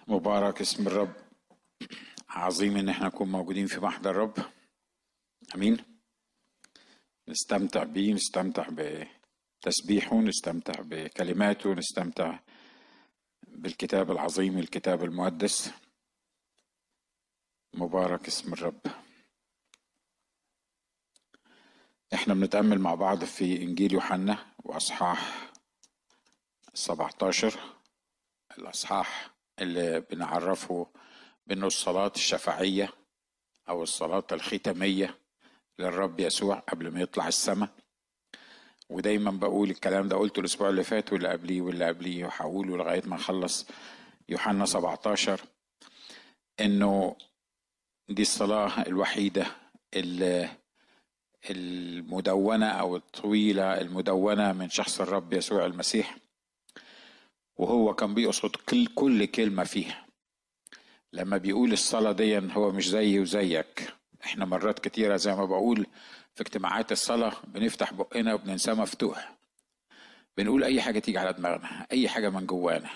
مبارك اسم الرب عظيم ان احنا نكون موجودين في محضر الرب امين نستمتع بيه نستمتع بتسبيحه نستمتع بكلماته نستمتع بالكتاب العظيم الكتاب المقدس مبارك اسم الرب احنا بنتأمل مع بعض في انجيل يوحنا واصحاح 17 الاصحاح اللي بنعرفه بانه الصلاة الشفاعية او الصلاة الختامية للرب يسوع قبل ما يطلع السماء ودايما بقول الكلام ده قلته الاسبوع اللي فات واللي قبليه واللي قبليه وهقوله لغاية ما نخلص يوحنا 17 انه دي الصلاة الوحيدة اللي المدونة أو الطويلة المدونة من شخص الرب يسوع المسيح وهو كان بيقصد كل, كل كلمة فيها لما بيقول الصلاة دي هو مش زيي وزيك احنا مرات كتيرة زي ما بقول في اجتماعات الصلاة بنفتح بقنا وبننساه مفتوح بنقول أي حاجة تيجي على دماغنا أي حاجة من جوانا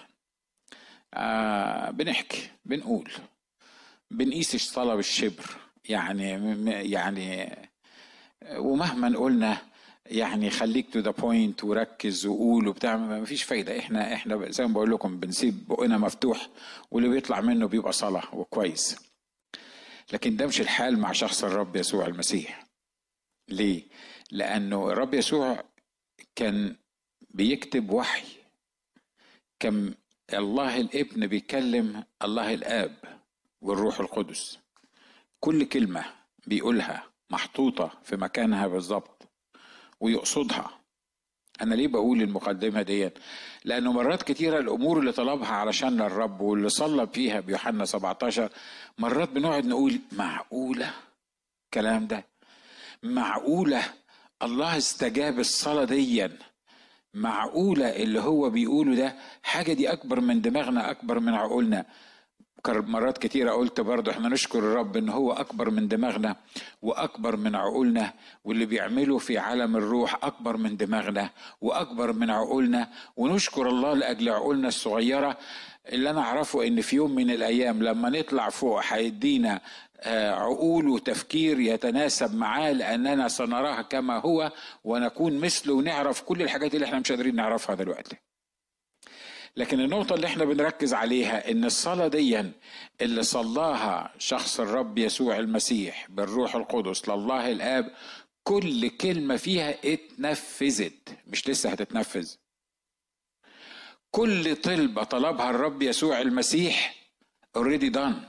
آه بنحكي بنقول بنقيس الصلاة بالشبر يعني يعني ومهما قلنا يعني خليك تو ذا بوينت وركز وقول وبتاع ما فيش فايده احنا احنا زي ما بقول لكم بنسيب بقنا مفتوح واللي بيطلع منه بيبقى صلاه وكويس لكن ده مش الحال مع شخص الرب يسوع المسيح ليه لانه الرب يسوع كان بيكتب وحي كان الله الابن بيكلم الله الاب والروح القدس كل كلمه بيقولها محطوطة في مكانها بالظبط ويقصدها أنا ليه بقول المقدمة دي؟ لأنه مرات كتيرة الأمور اللي طلبها علشان الرب واللي صلى فيها بيوحنا 17 مرات بنقعد نقول معقولة الكلام ده معقولة الله استجاب الصلاة ديا معقولة اللي هو بيقوله ده حاجة دي أكبر من دماغنا أكبر من عقولنا مرات كتيرة قلت برضه احنا نشكر الرب ان هو اكبر من دماغنا واكبر من عقولنا واللي بيعمله في عالم الروح اكبر من دماغنا واكبر من عقولنا ونشكر الله لاجل عقولنا الصغيرة اللي انا اعرفه ان في يوم من الايام لما نطلع فوق هيدينا عقول وتفكير يتناسب معاه لاننا سنراه كما هو ونكون مثله ونعرف كل الحاجات اللي احنا مش قادرين نعرفها دلوقتي لكن النقطة اللي احنا بنركز عليها ان الصلاة دي اللي صلاها شخص الرب يسوع المسيح بالروح القدس لله الاب كل كلمة فيها اتنفذت مش لسه هتتنفذ كل طلبة طلبها الرب يسوع المسيح اوريدي دان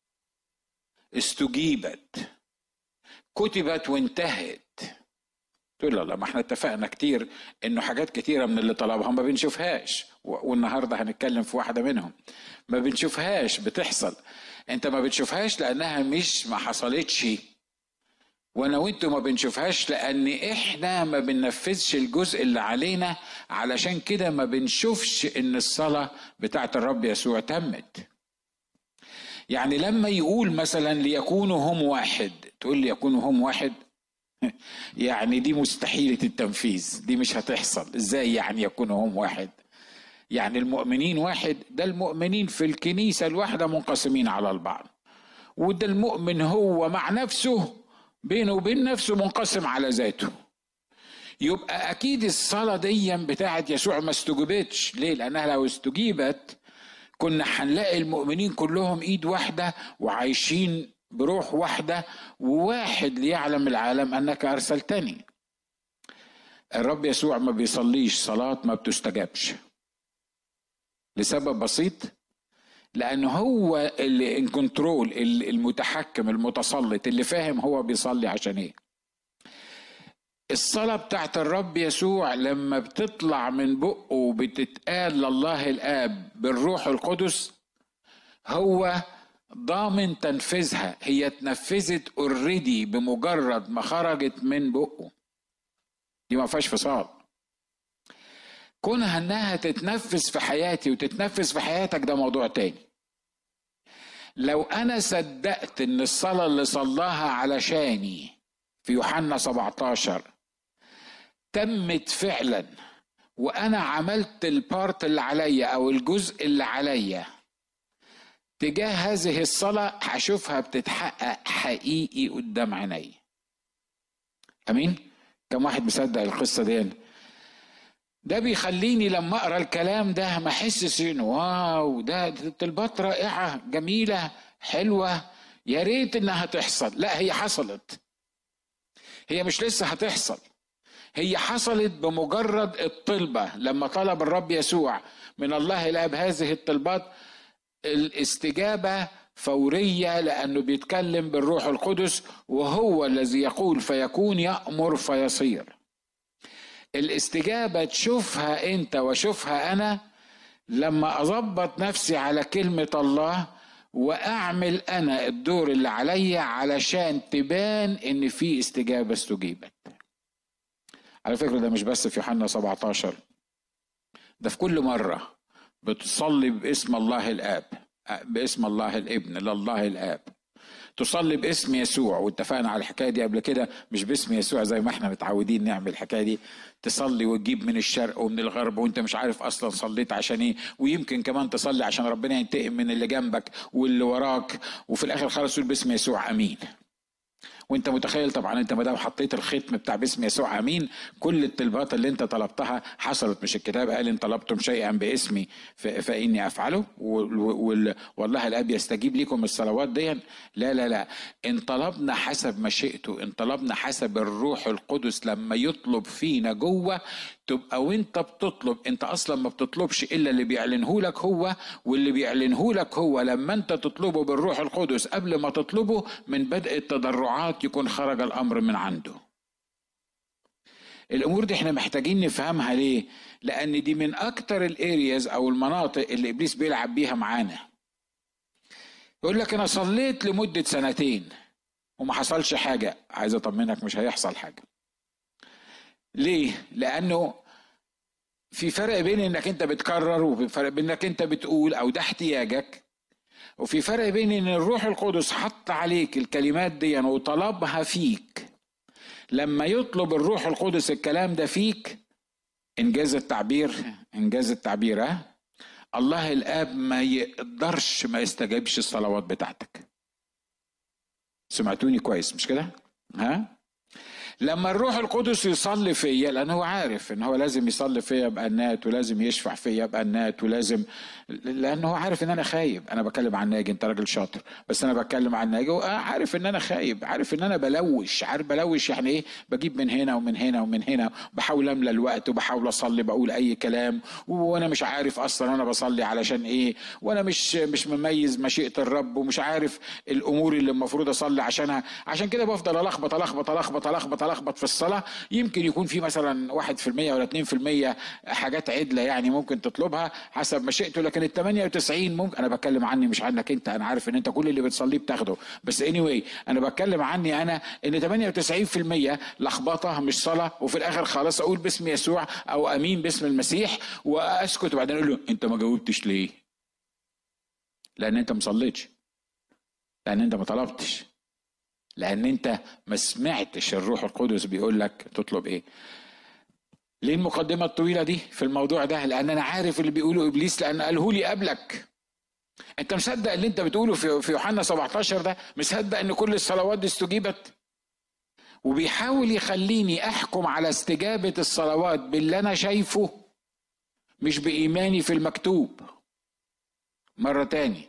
استجيبت كتبت وانتهت تقول لا لا ما احنا اتفقنا كتير انه حاجات كتيره من اللي طلبها ما بنشوفهاش والنهارده هنتكلم في واحده منهم ما بنشوفهاش بتحصل انت ما بتشوفهاش لانها مش ما حصلتش وانا وانتوا ما بنشوفهاش لان احنا ما بننفذش الجزء اللي علينا علشان كده ما بنشوفش ان الصلاه بتاعت الرب يسوع تمت يعني لما يقول مثلا ليكونوا هم واحد تقول لي يكونوا هم واحد يعني دي مستحيلة التنفيذ دي مش هتحصل ازاي يعني يكونوا هم واحد يعني المؤمنين واحد ده المؤمنين في الكنيسة الواحدة منقسمين على البعض وده المؤمن هو مع نفسه بينه وبين نفسه منقسم على ذاته يبقى اكيد الصلاة دي بتاعت يسوع ما استجيبتش ليه لانها لو استجيبت كنا هنلاقي المؤمنين كلهم ايد واحدة وعايشين بروح واحدة وواحد ليعلم العالم أنك أرسلتني الرب يسوع ما بيصليش صلاة ما بتستجابش لسبب بسيط لأنه هو اللي ان كنترول المتحكم المتسلط اللي فاهم هو بيصلي عشان ايه الصلاة بتاعت الرب يسوع لما بتطلع من بقه وبتتقال لله الآب بالروح القدس هو ضامن تنفيذها هي اتنفذت اوريدي بمجرد ما خرجت من بقه دي ما فيهاش فصال كونها انها تتنفذ في حياتي وتتنفذ في حياتك ده موضوع تاني لو انا صدقت ان الصلاه اللي صلاها علشاني في يوحنا 17 تمت فعلا وانا عملت البارت اللي عليا او الجزء اللي عليا تجاه هذه الصلاة هشوفها بتتحقق حقيقي قدام عيني امين كم واحد مصدق القصة دي ده بيخليني لما اقرا الكلام ده ما احسش انه واو ده طلبات رائعه جميله حلوه يا ريت انها تحصل لا هي حصلت هي مش لسه هتحصل هي حصلت بمجرد الطلبه لما طلب الرب يسوع من الله الاب هذه الطلبات الاستجابه فوريه لانه بيتكلم بالروح القدس وهو الذي يقول فيكون يامر فيصير الاستجابة تشوفها أنت وأشوفها أنا لما أظبط نفسي على كلمة الله وأعمل أنا الدور اللي عليا علشان تبان إن في استجابة استجيبت على فكرة ده مش بس في يوحنا 17 ده في كل مرة بتصلي باسم الله الآب باسم الله الابن لله الآب تصلي باسم يسوع واتفقنا على الحكايه دي قبل كده مش باسم يسوع زي ما احنا متعودين نعمل الحكايه دي تصلي وتجيب من الشرق ومن الغرب وانت مش عارف اصلا صليت عشان ايه ويمكن كمان تصلي عشان ربنا ينتقم من اللي جنبك واللي وراك وفي الاخر خالص تقول باسم يسوع امين وانت متخيل طبعا انت ما دام حطيت الختم بتاع باسم يسوع امين كل الطلبات اللي انت طلبتها حصلت مش الكتاب قال ان طلبتم شيئا باسمي فاني افعله والله الاب يستجيب لكم الصلوات دي لا لا لا ان طلبنا حسب مشيئته ان طلبنا حسب الروح القدس لما يطلب فينا جوه تبقى وانت بتطلب انت اصلا ما بتطلبش الا اللي بيعلنه لك هو واللي بيعلنه لك هو لما انت تطلبه بالروح القدس قبل ما تطلبه من بدء التضرعات يكون خرج الامر من عنده الامور دي احنا محتاجين نفهمها ليه لان دي من اكتر الارياز او المناطق اللي ابليس بيلعب بيها معانا يقول لك انا صليت لمده سنتين وما حصلش حاجه عايز اطمنك مش هيحصل حاجه ليه لانه في فرق بين انك انت بتكرر وفي فرق بين انك انت بتقول او ده احتياجك وفي فرق بين ان الروح القدس حط عليك الكلمات دي وطلبها فيك لما يطلب الروح القدس الكلام ده فيك انجاز التعبير انجاز التعبير ها الله الاب ما يقدرش ما يستجيبش الصلوات بتاعتك سمعتوني كويس مش كده ها لما الروح القدس يصلي فيا لان هو عارف ان هو لازم يصلي فيا بانات ولازم يشفع فيا بانات ولازم لان هو عارف ان انا خايب انا بتكلم عن ناجي انت راجل شاطر بس انا بتكلم عن ناجي عارف ان انا خايب عارف ان انا بلوش عارف بلوش يعني ايه بجيب من هنا ومن هنا ومن هنا بحاول املى الوقت وبحاول اصلي بقول اي كلام وانا مش عارف اصلا انا بصلي علشان ايه وانا مش مش مميز مشيئه الرب ومش عارف الامور اللي المفروض اصلي عشانها عشان كده بفضل الخبط الخبط الخبط الخبط الخبط في الصلاه يمكن يكون في مثلا 1% ولا 2% حاجات عدله يعني ممكن تطلبها حسب مشيئته لكن ال 98 ممكن انا بتكلم عني مش عنك انت انا عارف ان انت كل اللي بتصليه بتاخده بس اني anyway انا بتكلم عني انا ان 98% لخبطه مش صلاه وفي الاخر خلاص اقول باسم يسوع او امين باسم المسيح واسكت وبعدين اقول له انت ما جاوبتش ليه؟ لان انت ما صليتش لان انت ما طلبتش لان انت ما سمعتش الروح القدس بيقول لك تطلب ايه ليه المقدمه الطويله دي في الموضوع ده لان انا عارف اللي بيقوله ابليس لان قاله لي قبلك انت مصدق اللي انت بتقوله في في يوحنا 17 ده مصدق ان كل الصلوات دي استجيبت وبيحاول يخليني احكم على استجابه الصلوات باللي انا شايفه مش بايماني في المكتوب مره تاني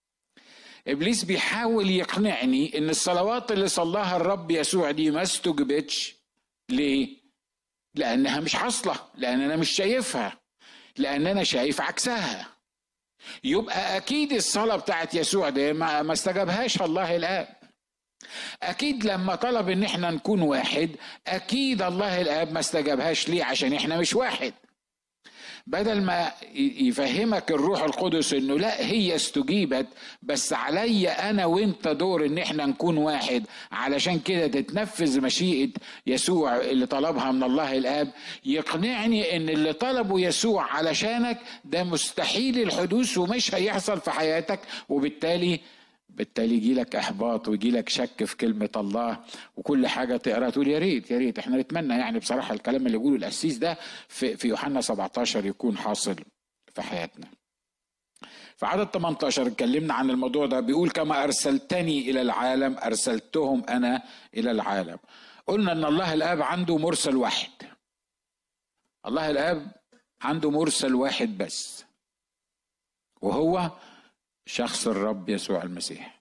ابليس بيحاول يقنعني ان الصلوات اللي صلاها الرب يسوع دي ما استجبتش ليه لانها مش حاصله لان انا مش شايفها لان انا شايف عكسها يبقى اكيد الصلاه بتاعت يسوع دي ما استجابهاش الله الاب اكيد لما طلب ان احنا نكون واحد اكيد الله الاب ما استجابهاش ليه عشان احنا مش واحد بدل ما يفهمك الروح القدس انه لا هي استجيبت بس عليا انا وانت دور ان احنا نكون واحد علشان كده تتنفذ مشيئه يسوع اللي طلبها من الله الاب يقنعني ان اللي طلبه يسوع علشانك ده مستحيل الحدوث ومش هيحصل في حياتك وبالتالي بالتالي يجي لك احباط ويجي لك شك في كلمه الله وكل حاجه تقرا تقول يا ريت يا ريت احنا نتمنى يعني بصراحه الكلام اللي بيقوله القسيس ده في في يوحنا 17 يكون حاصل في حياتنا. في عدد 18 اتكلمنا عن الموضوع ده بيقول كما ارسلتني الى العالم ارسلتهم انا الى العالم قلنا ان الله الاب عنده مرسل واحد الله الاب عنده مرسل واحد بس وهو شخص الرب يسوع المسيح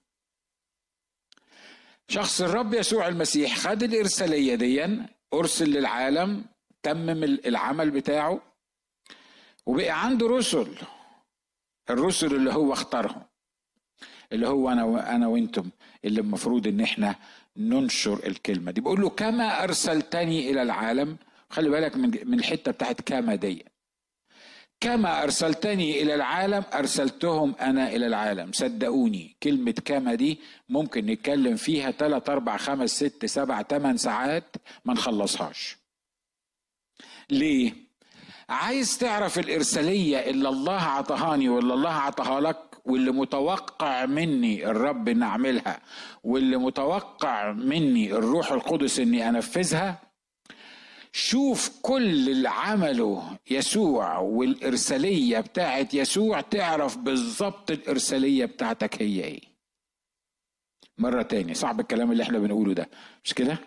شخص الرب يسوع المسيح خد الإرسالية دي أرسل للعالم تمم العمل بتاعه وبقى عنده رسل الرسل اللي هو اختارهم اللي هو انا انا وانتم اللي المفروض ان احنا ننشر الكلمه دي بقول له كما ارسلتني الى العالم خلي بالك من من الحته بتاعت كما دي كما ارسلتني الى العالم ارسلتهم انا الى العالم صدقوني كلمه كما دي ممكن نتكلم فيها 3 4 5 6 7 8 ساعات ما نخلصهاش ليه عايز تعرف الارساليه اللي الله عطهاني واللي الله عطاها لك واللي متوقع مني الرب ان اعملها واللي متوقع مني الروح القدس اني انفذها شوف كل اللي عمله يسوع والإرسالية بتاعت يسوع تعرف بالظبط الإرسالية بتاعتك هي إيه مرة تاني صعب الكلام اللي احنا بنقوله ده مش كده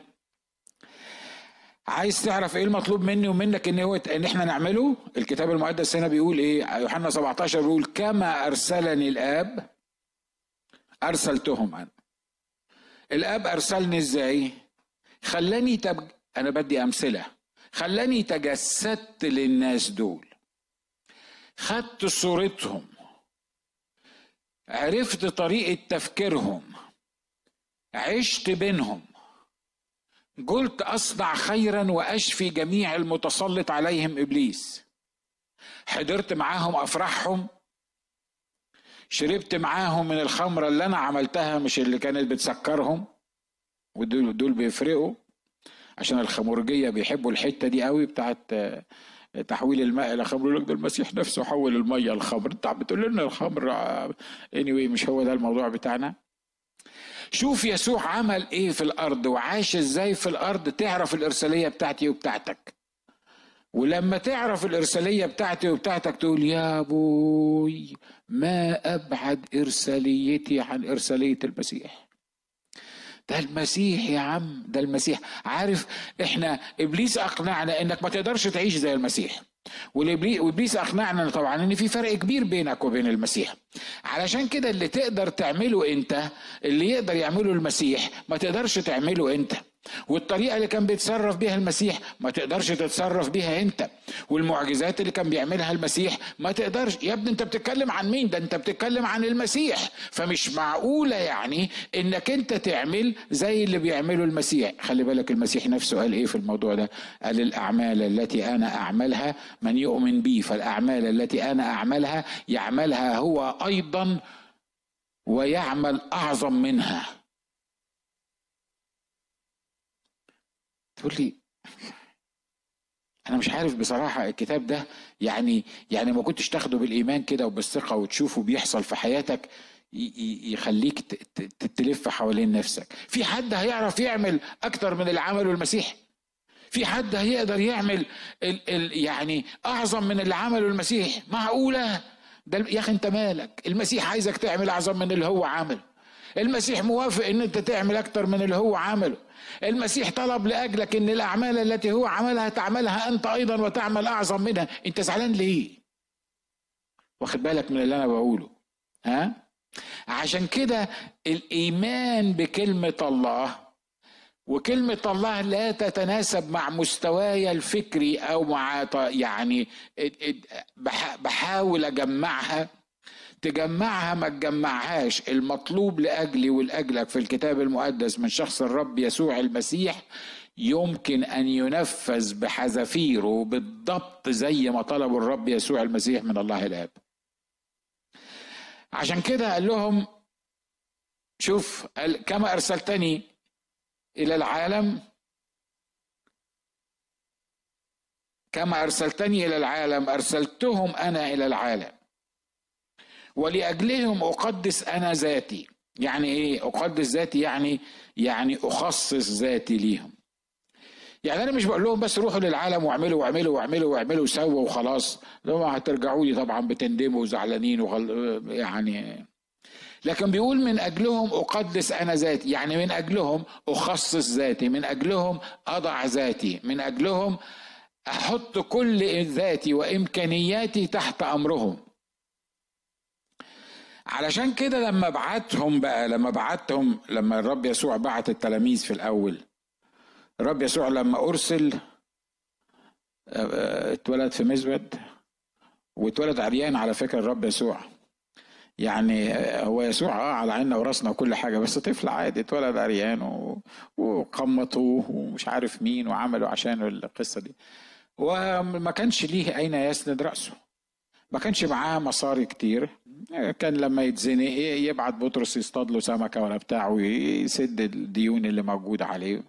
عايز تعرف ايه المطلوب مني ومنك ان هو ان احنا نعمله الكتاب المقدس هنا بيقول ايه يوحنا 17 بيقول كما ارسلني الاب ارسلتهم انا الاب ارسلني ازاي خلاني تبج... انا بدي امثله خلاني تجسدت للناس دول خدت صورتهم عرفت طريقة تفكيرهم عشت بينهم قلت أصنع خيرا وأشفي جميع المتسلط عليهم إبليس حضرت معاهم أفراحهم شربت معاهم من الخمرة اللي أنا عملتها مش اللي كانت بتسكرهم ودول دول بيفرقوا عشان الخمرجيه بيحبوا الحته دي قوي بتاعت آه، تحويل الماء الى خمر يقول لك ده المسيح نفسه حول الميه لخمر انت بتقول لنا الخمر اني anyway مش هو ده الموضوع بتاعنا شوف يسوع عمل ايه في الارض وعاش ازاي في الارض تعرف الارساليه بتاعتي وبتاعتك ولما تعرف الارساليه بتاعتي وبتاعتك تقول يا ابوي ما ابعد ارساليتي عن ارساليه المسيح ده المسيح يا عم ده المسيح عارف احنا ابليس اقنعنا انك ما تقدرش تعيش زي المسيح وابليس اقنعنا طبعا ان في فرق كبير بينك وبين المسيح علشان كده اللي تقدر تعمله انت اللي يقدر يعمله المسيح ما تقدرش تعمله انت والطريقه اللي كان بيتصرف بيها المسيح ما تقدرش تتصرف بيها انت والمعجزات اللي كان بيعملها المسيح ما تقدرش يا ابني انت بتتكلم عن مين ده انت بتتكلم عن المسيح فمش معقوله يعني انك انت تعمل زي اللي بيعمله المسيح خلي بالك المسيح نفسه قال ايه في الموضوع ده قال الاعمال التي انا اعملها من يؤمن بي فالاعمال التي انا اعملها يعملها هو ايضا ويعمل اعظم منها تقول لي انا مش عارف بصراحه الكتاب ده يعني يعني ما كنتش تاخده بالايمان كده وبالثقه وتشوفه بيحصل في حياتك يخليك تلف حوالين نفسك في حد هيعرف يعمل اكتر من اللي عمله المسيح في حد هيقدر يعمل ال ال يعني اعظم من اللي عمله المسيح معقوله ده يا اخي انت مالك المسيح عايزك تعمل اعظم من اللي هو عمله المسيح موافق ان انت تعمل اكتر من اللي هو عمله المسيح طلب لاجلك ان الاعمال التي هو عملها تعملها انت ايضا وتعمل اعظم منها انت زعلان ليه واخد بالك من اللي انا بقوله ها عشان كده الايمان بكلمه الله وكلمة الله لا تتناسب مع مستواي الفكري أو مع يعني بحاول أجمعها تجمعها ما تجمعهاش المطلوب لاجلي ولاجلك في الكتاب المقدس من شخص الرب يسوع المسيح يمكن ان ينفذ بحذافيره بالضبط زي ما طلب الرب يسوع المسيح من الله الاب عشان كده قال لهم شوف كما ارسلتني الى العالم كما ارسلتني الى العالم ارسلتهم انا الى العالم ولاجلهم اقدس انا ذاتي يعني ايه اقدس ذاتي يعني يعني اخصص ذاتي ليهم يعني انا مش بقول لهم بس روحوا للعالم واعملوا واعملوا واعملوا واعملوا وسووا وخلاص لو هترجعوا لي طبعا بتندموا وزعلانين وغل... يعني لكن بيقول من اجلهم اقدس انا ذاتي يعني من اجلهم اخصص ذاتي من اجلهم اضع ذاتي من اجلهم احط كل ذاتي وامكانياتي تحت امرهم علشان كده لما بعتهم بقى لما بعتهم لما الرب يسوع بعت التلاميذ في الاول الرب يسوع لما ارسل اتولد في مزود واتولد عريان على فكره الرب يسوع يعني هو يسوع اه على عيننا وراسنا وكل حاجه بس طفل عادي اتولد عريان وقمطوه ومش عارف مين وعملوا عشانه القصه دي وما كانش ليه اين يسند راسه ما كانش معاه مصاري كتير كان لما يتزنق يبعت بطرس يصطاد له سمكه ولا بتاع ويسد الديون اللي موجوده عليه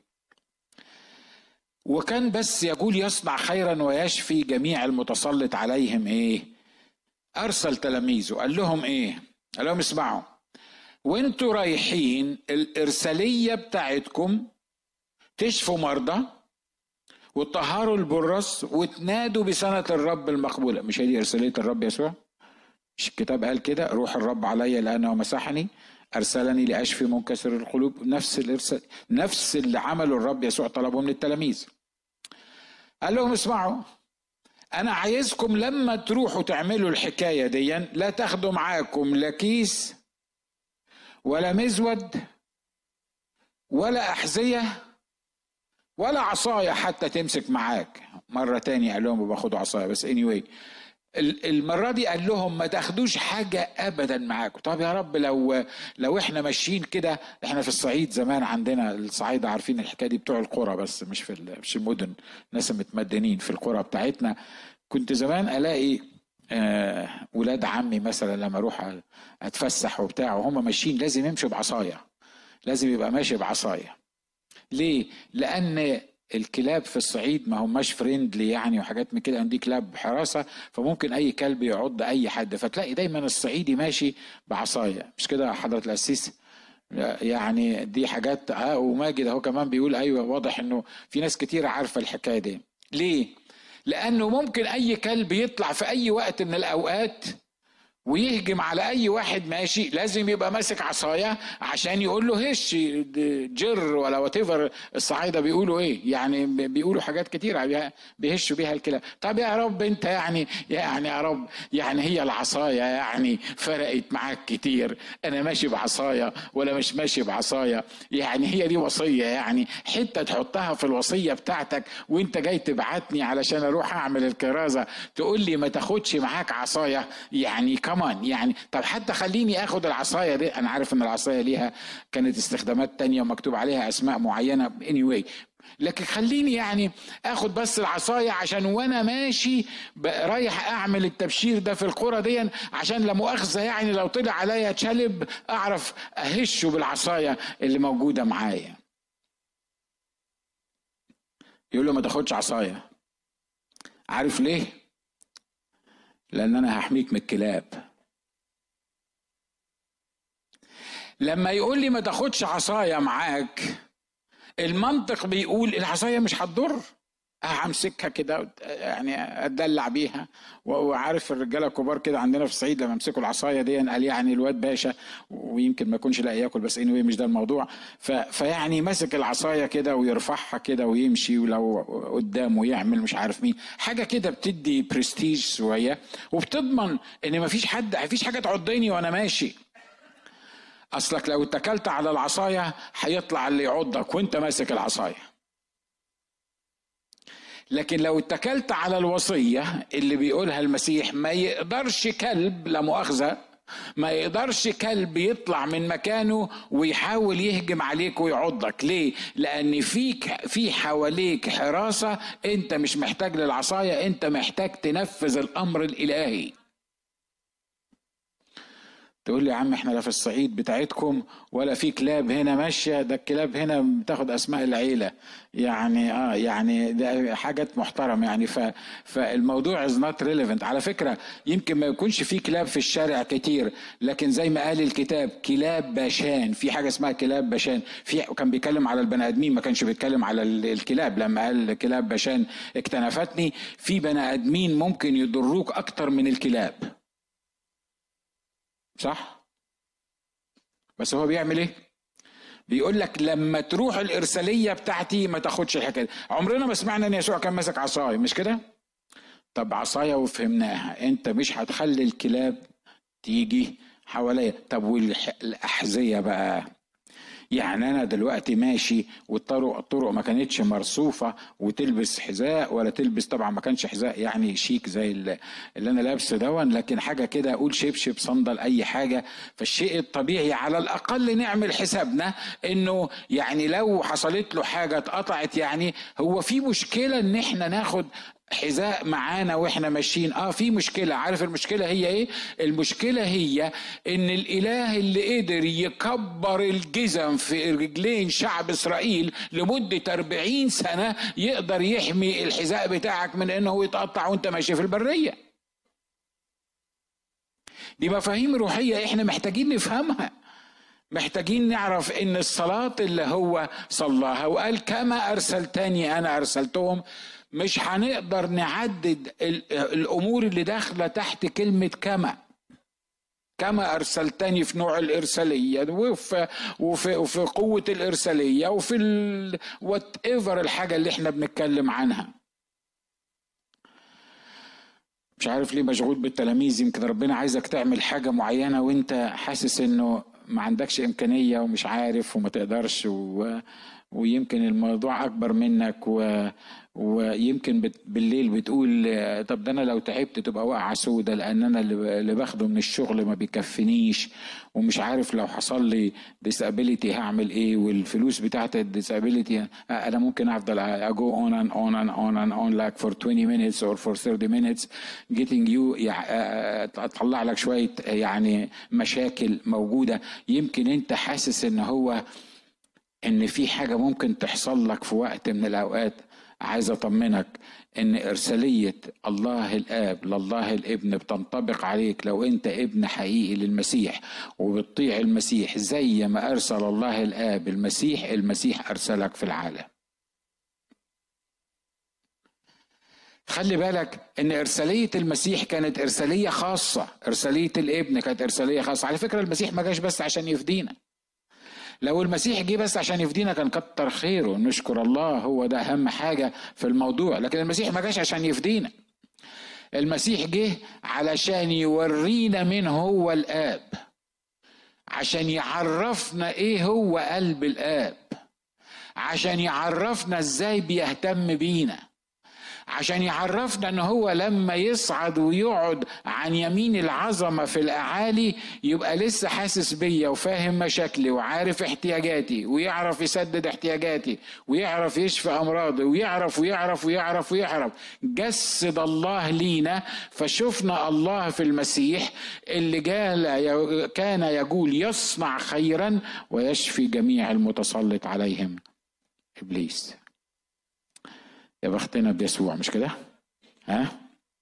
وكان بس يقول يصنع خيرا ويشفي جميع المتسلط عليهم ايه ارسل تلاميذه قال لهم ايه قال لهم اسمعوا وانتوا رايحين الارساليه بتاعتكم تشفوا مرضى وتطهروا البرص وتنادوا بسنة الرب المقبولة مش هي دي إرسالية الرب يسوع مش الكتاب قال كده روح الرب علي لأنه مسحني أرسلني لأشفي منكسر القلوب نفس الإرسال نفس اللي عمله الرب يسوع طلبه من التلاميذ قال لهم اسمعوا أنا عايزكم لما تروحوا تعملوا الحكاية دي لا تاخدوا معاكم لا كيس ولا مزود ولا أحذية ولا عصاية حتى تمسك معاك مرة تانية قال لهم باخدوا عصاية بس anyway المرة دي قال لهم ما تاخدوش حاجة أبدا معاكم طب يا رب لو لو احنا ماشيين كده احنا في الصعيد زمان عندنا الصعايدة عارفين الحكاية دي بتوع القرى بس مش في مش المدن ناس متمدنين في القرى بتاعتنا كنت زمان ألاقي آه ولاد عمي مثلا لما اروح اتفسح وبتاع وهم ماشيين لازم يمشوا بعصايه لازم يبقى ماشي بعصايه ليه؟ لأن الكلاب في الصعيد ما هماش فريندلي يعني وحاجات من كده عندي كلاب حراسه فممكن اي كلب يعض اي حد فتلاقي دايما الصعيدي ماشي بعصايه مش كده حضره القسيس يعني دي حاجات اه وماجد اهو كمان بيقول ايوه واضح انه في ناس كتير عارفه الحكايه دي ليه لانه ممكن اي كلب يطلع في اي وقت من الاوقات ويهجم على اي واحد ماشي لازم يبقى ماسك عصايه عشان يقول له هش جر ولا وات الصعايده بيقولوا ايه يعني بيقولوا حاجات كتير بيهشوا بيها الكلاب طب يا رب انت يعني يعني يا رب يعني هي العصايه يعني فرقت معاك كتير انا ماشي بعصايه ولا مش ماشي بعصايه يعني هي دي وصيه يعني حته تحطها في الوصيه بتاعتك وانت جاي تبعتني علشان اروح اعمل الكرازه تقول لي ما تاخدش معاك عصايه يعني كمان يعني طب حتى خليني اخد العصايه دي انا عارف ان العصايه ليها كانت استخدامات تانية ومكتوب عليها اسماء معينه anyway لكن خليني يعني اخد بس العصايه عشان وانا ماشي رايح اعمل التبشير ده في القرى دي عشان لا مؤاخذه يعني لو طلع عليا تشلب اعرف اهشه بالعصايه اللي موجوده معايا يقول له ما تاخدش عصايه عارف ليه لان انا هحميك من الكلاب لما يقول لي ما تاخدش عصايه معاك المنطق بيقول العصايه مش هتضر همسكها كده يعني اتدلع بيها وعارف الرجاله الكبار كده عندنا في الصعيد لما يمسكوا العصايه دي قال يعني الواد باشا ويمكن ما يكونش لاقي ياكل بس اني مش ده الموضوع فيعني ماسك العصايه كده ويرفعها كده ويمشي ولو قدامه يعمل مش عارف مين حاجه كده بتدي برستيج شويه وبتضمن ان ما فيش حد ما فيش حاجه تعضني وانا ماشي اصلك لو اتكلت على العصايه هيطلع اللي يعضك وانت ماسك العصايه لكن لو اتكلت على الوصية اللي بيقولها المسيح ما يقدرش كلب لا مؤاخذة ما يقدرش كلب يطلع من مكانه ويحاول يهجم عليك ويعضك ليه لان فيك في حواليك حراسه انت مش محتاج للعصايه انت محتاج تنفذ الامر الالهي تقول لي يا عم احنا لا في الصعيد بتاعتكم ولا في كلاب هنا ماشيه ده الكلاب هنا بتاخد اسماء العيله يعني اه يعني ده حاجات محترمه يعني ف فالموضوع از نوت ريليفنت على فكره يمكن ما يكونش في كلاب في الشارع كتير لكن زي ما قال الكتاب كلاب باشان في حاجه اسمها كلاب باشان في كان بيتكلم على البني ادمين ما كانش بيتكلم على الكلاب لما قال كلاب باشان اكتنفتني في بني ادمين ممكن يضروك اكتر من الكلاب صح بس هو بيعمل ايه بيقول لك لما تروح الارساليه بتاعتي ما تاخدش الحكايه عمرنا ما سمعنا ان يسوع كان ماسك عصايه مش كده طب عصايه وفهمناها انت مش هتخلي الكلاب تيجي حواليا طب والاحذيه بقى يعني انا دلوقتي ماشي والطرق الطرق ما كانتش مرصوفه وتلبس حذاء ولا تلبس طبعا ما كانش حذاء يعني شيك زي اللي انا لابسه دون لكن حاجه كده اقول شبشب صندل اي حاجه فالشيء الطبيعي على الاقل نعمل حسابنا انه يعني لو حصلت له حاجه اتقطعت يعني هو في مشكله ان احنا ناخد حذاء معانا واحنا ماشيين اه في مشكله عارف المشكله هي ايه المشكله هي ان الاله اللي قدر يكبر الجزم في رجلين شعب اسرائيل لمده 40 سنه يقدر يحمي الحذاء بتاعك من انه يتقطع وانت ماشي في البريه دي مفاهيم روحيه احنا محتاجين نفهمها محتاجين نعرف ان الصلاه اللي هو صلاها وقال كما ارسلتني انا ارسلتهم مش هنقدر نعدد الامور اللي داخله تحت كلمه كما كما ارسلتني في نوع الارساليه وفي وفي, وفي قوه الارساليه وفي وات ايفر الحاجه اللي احنا بنتكلم عنها مش عارف ليه مشغول بالتلاميذ يمكن ربنا عايزك تعمل حاجه معينه وانت حاسس انه ما عندكش امكانيه ومش عارف وما تقدرش و... ويمكن الموضوع اكبر منك و... ويمكن بت... بالليل بتقول طب ده انا لو تعبت تبقى واقعه سودة لان انا اللي باخده من الشغل ما بيكفنيش ومش عارف لو حصل لي ديسابيليتي هعمل ايه والفلوس بتاعت الديسابيليتي انا ممكن افضل اجو اون ان اون ان اون ان اون لايك فور 20 minutes or for 30 minutes getting you اطلع لك شويه يعني مشاكل موجوده يمكن انت حاسس ان هو ان في حاجه ممكن تحصل لك في وقت من الاوقات عايز اطمنك ان ارساليه الله الاب لله الابن بتنطبق عليك لو انت ابن حقيقي للمسيح وبتطيع المسيح زي ما ارسل الله الاب المسيح المسيح ارسلك في العالم خلي بالك ان ارساليه المسيح كانت ارساليه خاصه ارساليه الابن كانت ارساليه خاصه على فكره المسيح ما جاش بس عشان يفدينا لو المسيح جه بس عشان يفدينا كان كتر خيره نشكر الله هو ده اهم حاجه في الموضوع لكن المسيح ما جاش عشان يفدينا المسيح جه علشان يورينا من هو الاب عشان يعرفنا ايه هو قلب الاب عشان يعرفنا ازاي بيهتم بينا عشان يعرفنا ان هو لما يصعد ويقعد عن يمين العظمه في الاعالي يبقى لسه حاسس بيا وفاهم مشاكلي وعارف احتياجاتي ويعرف يسدد احتياجاتي ويعرف يشفي امراضي ويعرف ويعرف ويعرف ويعرف جسد الله لينا فشفنا الله في المسيح اللي جال كان يقول يصنع خيرا ويشفي جميع المتسلط عليهم ابليس يا بختنا بيسوع مش كده ها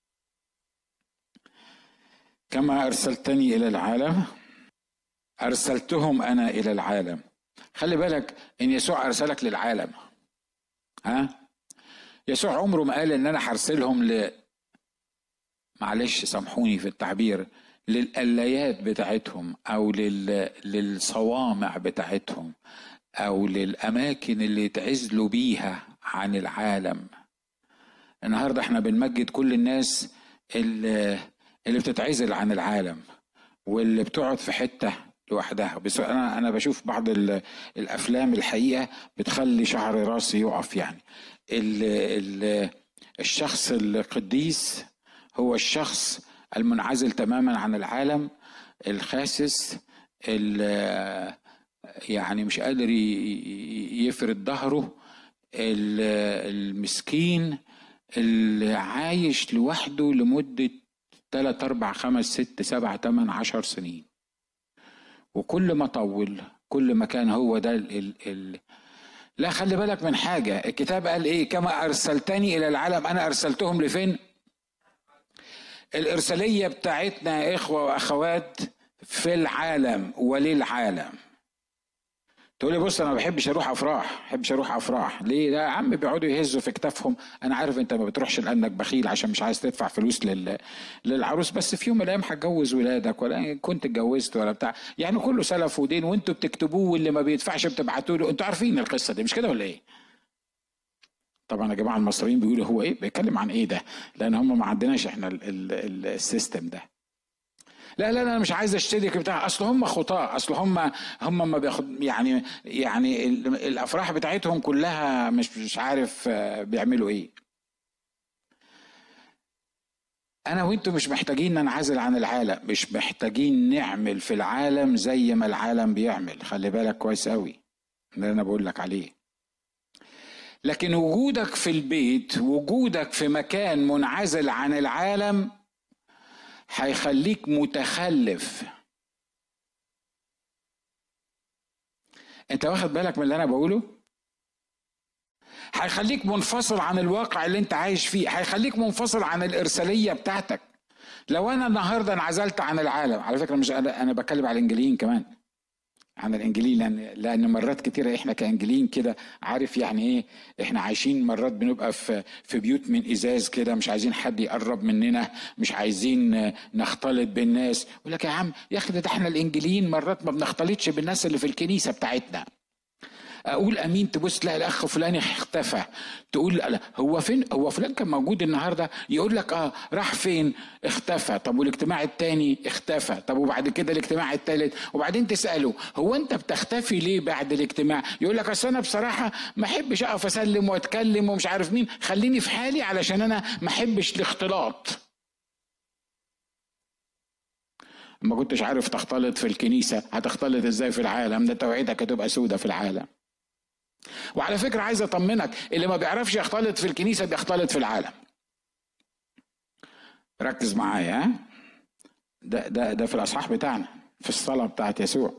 كما ارسلتني الى العالم ارسلتهم انا الى العالم خلي بالك ان يسوع ارسلك للعالم ها يسوع عمره ما قال ان انا هرسلهم ل معلش سامحوني في التعبير للقلايات بتاعتهم او لل... للصوامع بتاعتهم او للاماكن اللي يتعزلوا بيها عن العالم النهارده احنا بنمجد كل الناس اللي, اللي بتتعزل عن العالم واللي بتقعد في حته لوحدها بس انا انا بشوف بعض الافلام الحقيقه بتخلي شعر راسي يقف يعني ال ال الشخص القديس هو الشخص المنعزل تماما عن العالم الخاسس يعني مش قادر يفرد ظهره المسكين اللي عايش لوحده لمدة تلات أربع خمس ست سبع تمن عشر سنين وكل ما طول كل ما كان هو ده ال ال لا خلي بالك من حاجة الكتاب قال ايه كما ارسلتني الى العالم انا ارسلتهم لفين الارسالية بتاعتنا يا اخوة واخوات في العالم وللعالم تقول لي بص انا ما بحبش اروح افراح ما بحبش اروح افراح ليه ده يا عم بيقعدوا يهزوا في كتافهم انا عارف انت ما بتروحش لانك بخيل عشان مش عايز تدفع فلوس لل... للعروس بس في يوم من الايام هتجوز ولادك ولا كنت اتجوزت ولا بتاع يعني كله سلف ودين وانتوا بتكتبوه واللي ما بيدفعش بتبعتوا له انتوا عارفين القصه دي مش كده ولا ايه طبعا يا جماعه المصريين بيقولوا هو ايه بيتكلم عن ايه ده لان هم ما عندناش احنا السيستم ده لا لا لا مش عايز اشترك بتاع اصل هم خطاة اصل هم هم ما بياخد يعني يعني الافراح بتاعتهم كلها مش مش عارف آه، بيعملوا ايه انا وانتم مش محتاجين ننعزل عن العالم مش محتاجين نعمل في العالم زي ما العالم بيعمل خلي بالك كويس قوي اللي انا بقول لك عليه لكن وجودك في البيت وجودك في مكان منعزل عن العالم هيخليك متخلف انت واخد بالك من اللي انا بقوله هيخليك منفصل عن الواقع اللي انت عايش فيه هيخليك منفصل عن الارساليه بتاعتك لو انا النهارده انعزلت عن العالم على فكره مش انا انا بتكلم على الانجليين كمان عن الانجليين لان لان مرات كتيره احنا كانجليين كده عارف يعني ايه احنا عايشين مرات بنبقى في في بيوت من ازاز كده مش عايزين حد يقرب مننا مش عايزين نختلط بالناس يقول لك يا عم يا اخي ده احنا الانجليين مرات ما بنختلطش بالناس اللي في الكنيسه بتاعتنا اقول امين تبص تلاقي الاخ فلان اختفى تقول لا هو فين هو فلان كان موجود النهارده يقول لك اه راح فين اختفى طب والاجتماع الثاني اختفى طب وبعد كده الاجتماع الثالث وبعدين تساله هو انت بتختفي ليه بعد الاجتماع يقول لك اصل انا بصراحه ما احبش اقف اسلم واتكلم ومش عارف مين خليني في حالي علشان انا ما احبش الاختلاط ما كنتش عارف تختلط في الكنيسه هتختلط ازاي في العالم ده توعيتك هتبقى سودة في العالم وعلى فكرة عايز أطمنك اللي ما بيعرفش يختلط في الكنيسة بيختلط في العالم ركز معايا ها ده ده ده في الأصحاح بتاعنا في الصلاة بتاعت يسوع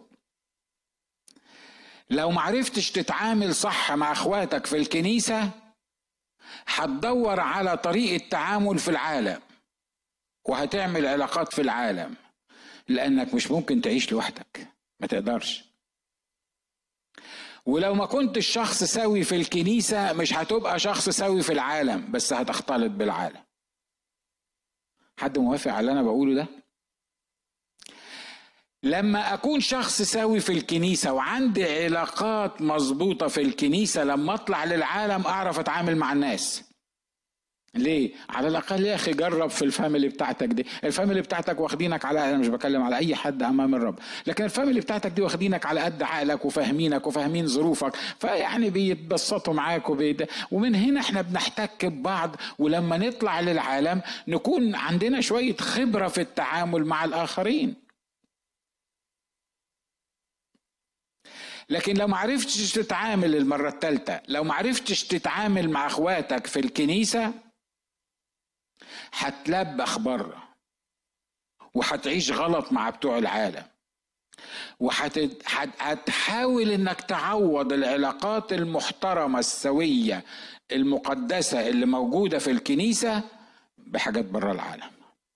لو معرفتش تتعامل صح مع اخواتك في الكنيسة هتدور على طريقة تعامل في العالم وهتعمل علاقات في العالم لأنك مش ممكن تعيش لوحدك ما تقدرش ولو ما كنتش شخص سوي في الكنيسة مش هتبقى شخص سوي في العالم بس هتختلط بالعالم حد موافق على اللي أنا بقوله ده؟ لما أكون شخص سوي في الكنيسة وعندي علاقات مظبوطة في الكنيسة لما أطلع للعالم أعرف أتعامل مع الناس ليه؟ على الاقل يا اخي جرب في الفاميلي بتاعتك دي، الفاميلي بتاعتك واخدينك على انا مش بكلم على اي حد امام الرب، لكن الفاميلي بتاعتك دي واخدينك على قد عقلك وفاهمينك وفاهمين ظروفك، فيعني بيتبسطوا معاك وبيد... ومن هنا احنا بنحتك ببعض ولما نطلع للعالم نكون عندنا شويه خبره في التعامل مع الاخرين. لكن لو معرفتش تتعامل المرة الثالثة لو معرفتش تتعامل مع اخواتك في الكنيسة هتلبخ بره وهتعيش غلط مع بتوع العالم وهتحاول انك تعوض العلاقات المحترمه السويه المقدسه اللي موجوده في الكنيسه بحاجات بره العالم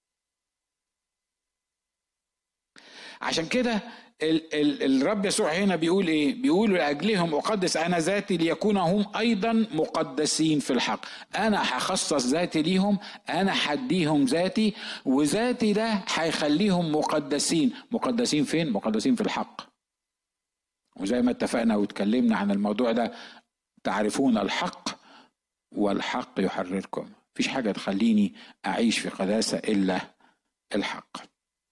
عشان كده ال ال الرب يسوع هنا بيقول ايه بيقول لاجلهم اقدس انا ذاتي ليكون هم ايضا مقدسين في الحق انا هخصص ذاتي ليهم انا حديهم ذاتي وذاتي ده هيخليهم مقدسين مقدسين فين مقدسين في الحق وزي ما اتفقنا واتكلمنا عن الموضوع ده تعرفون الحق والحق يحرركم مفيش حاجه تخليني اعيش في قداسه الا الحق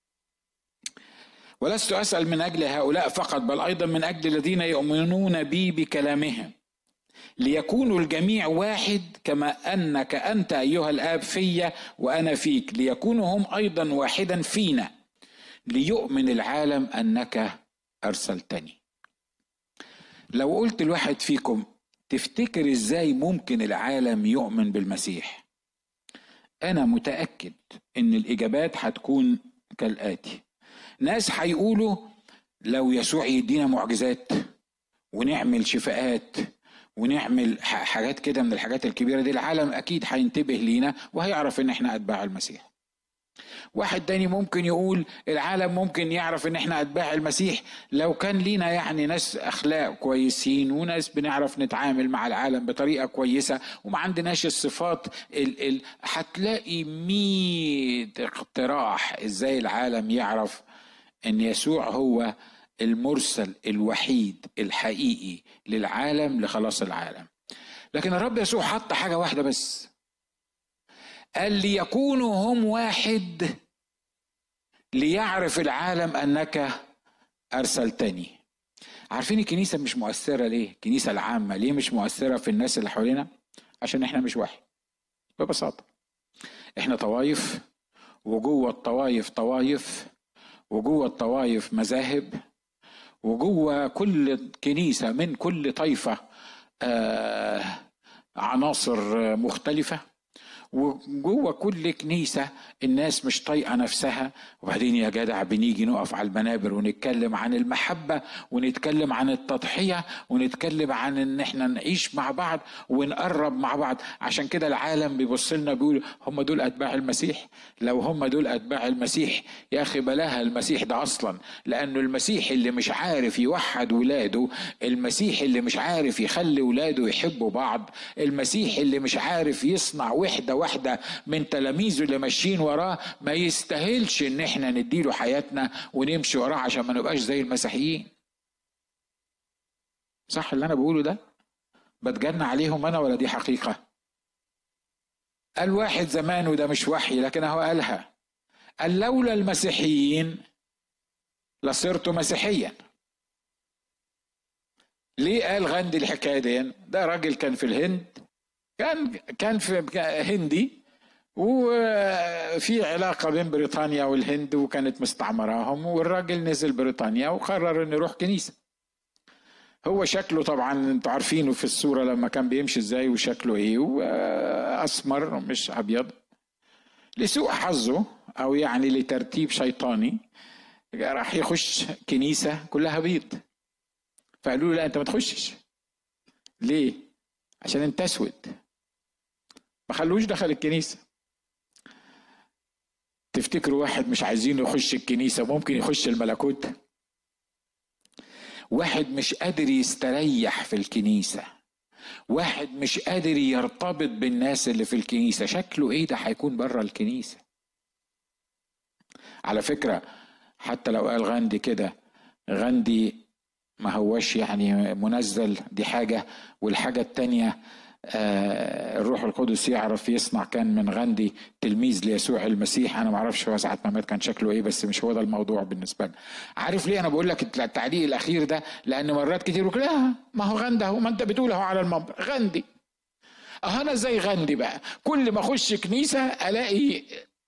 ولست اسال من اجل هؤلاء فقط بل ايضا من اجل الذين يؤمنون بي بكلامهم ليكونوا الجميع واحد كما انك انت ايها الاب في وانا فيك ليكونوا هم ايضا واحدا فينا ليؤمن العالم انك ارسلتني لو قلت الواحد فيكم تفتكر ازاي ممكن العالم يؤمن بالمسيح انا متاكد ان الاجابات هتكون كالاتي ناس هيقولوا لو يسوع يدينا معجزات ونعمل شفاءات ونعمل حاجات كده من الحاجات الكبيرة دي العالم أكيد هينتبه لينا وهيعرف إن إحنا أتباع المسيح واحد تاني ممكن يقول العالم ممكن يعرف ان احنا اتباع المسيح لو كان لينا يعني ناس اخلاق كويسين وناس بنعرف نتعامل مع العالم بطريقه كويسه وما عندناش الصفات ال ال هتلاقي مية اقتراح ازاي العالم يعرف ان يسوع هو المرسل الوحيد الحقيقي للعالم لخلاص العالم لكن الرب يسوع حط حاجه واحده بس قال ليكونوا هم واحد ليعرف العالم انك ارسلتني عارفين الكنيسه مش مؤثره ليه الكنيسه العامه ليه مش مؤثره في الناس اللي حوالينا عشان احنا مش واحد ببساطه احنا طوايف وجوه الطوايف طوايف وجوه الطوايف مذاهب وجوه كل كنيسه من كل طائفه آه عناصر مختلفه وجوه كل كنيسة الناس مش طايقة نفسها وبعدين يا جدع بنيجي نقف على المنابر ونتكلم عن المحبة ونتكلم عن التضحية ونتكلم عن ان احنا نعيش مع بعض ونقرب مع بعض عشان كده العالم بيبص لنا بيقول هم دول اتباع المسيح لو هم دول اتباع المسيح يا اخي بلاها المسيح ده اصلا لانه المسيح اللي مش عارف يوحد ولاده المسيح اللي مش عارف يخلي ولاده يحبوا بعض المسيح اللي مش عارف يصنع وحده واحده من تلاميذه اللي ماشيين وراه ما يستاهلش ان احنا نديله حياتنا ونمشي وراه عشان ما نبقاش زي المسيحيين صح اللي انا بقوله ده بتجنى عليهم انا ولا دي حقيقه قال واحد زمان وده مش وحي لكن هو قالها قال لولا المسيحيين لصرت مسيحيا ليه قال غاندي الحكايه دي ده راجل كان في الهند كان كان في هندي وفي علاقه بين بريطانيا والهند وكانت مستعمراهم والراجل نزل بريطانيا وقرر انه يروح كنيسه هو شكله طبعا انتوا عارفينه في الصوره لما كان بيمشي ازاي وشكله ايه واسمر مش ابيض لسوء حظه او يعني لترتيب شيطاني راح يخش كنيسه كلها بيض فقالوا له لا انت ما تخشش ليه عشان انت اسود ما خلوش دخل الكنيسه تفتكروا واحد مش عايزينه يخش الكنيسه ممكن يخش الملكوت واحد مش قادر يستريح في الكنيسه واحد مش قادر يرتبط بالناس اللي في الكنيسه شكله ايه ده هيكون بره الكنيسه على فكره حتى لو قال غاندي كده غاندي ما هوش يعني منزل دي حاجه والحاجه التانيه آه، الروح القدس يعرف يصنع كان من غاندي تلميذ ليسوع المسيح انا ما اعرفش هو ساعه ما مات كان شكله ايه بس مش هو ده الموضوع بالنسبه لنا عارف ليه انا بقول لك التعليق الاخير ده لان مرات كتير يقول لا ما هو غاندي اهو ما انت بتقول اهو على المنبر غاندي اه انا زي غاندي بقى كل ما اخش كنيسه الاقي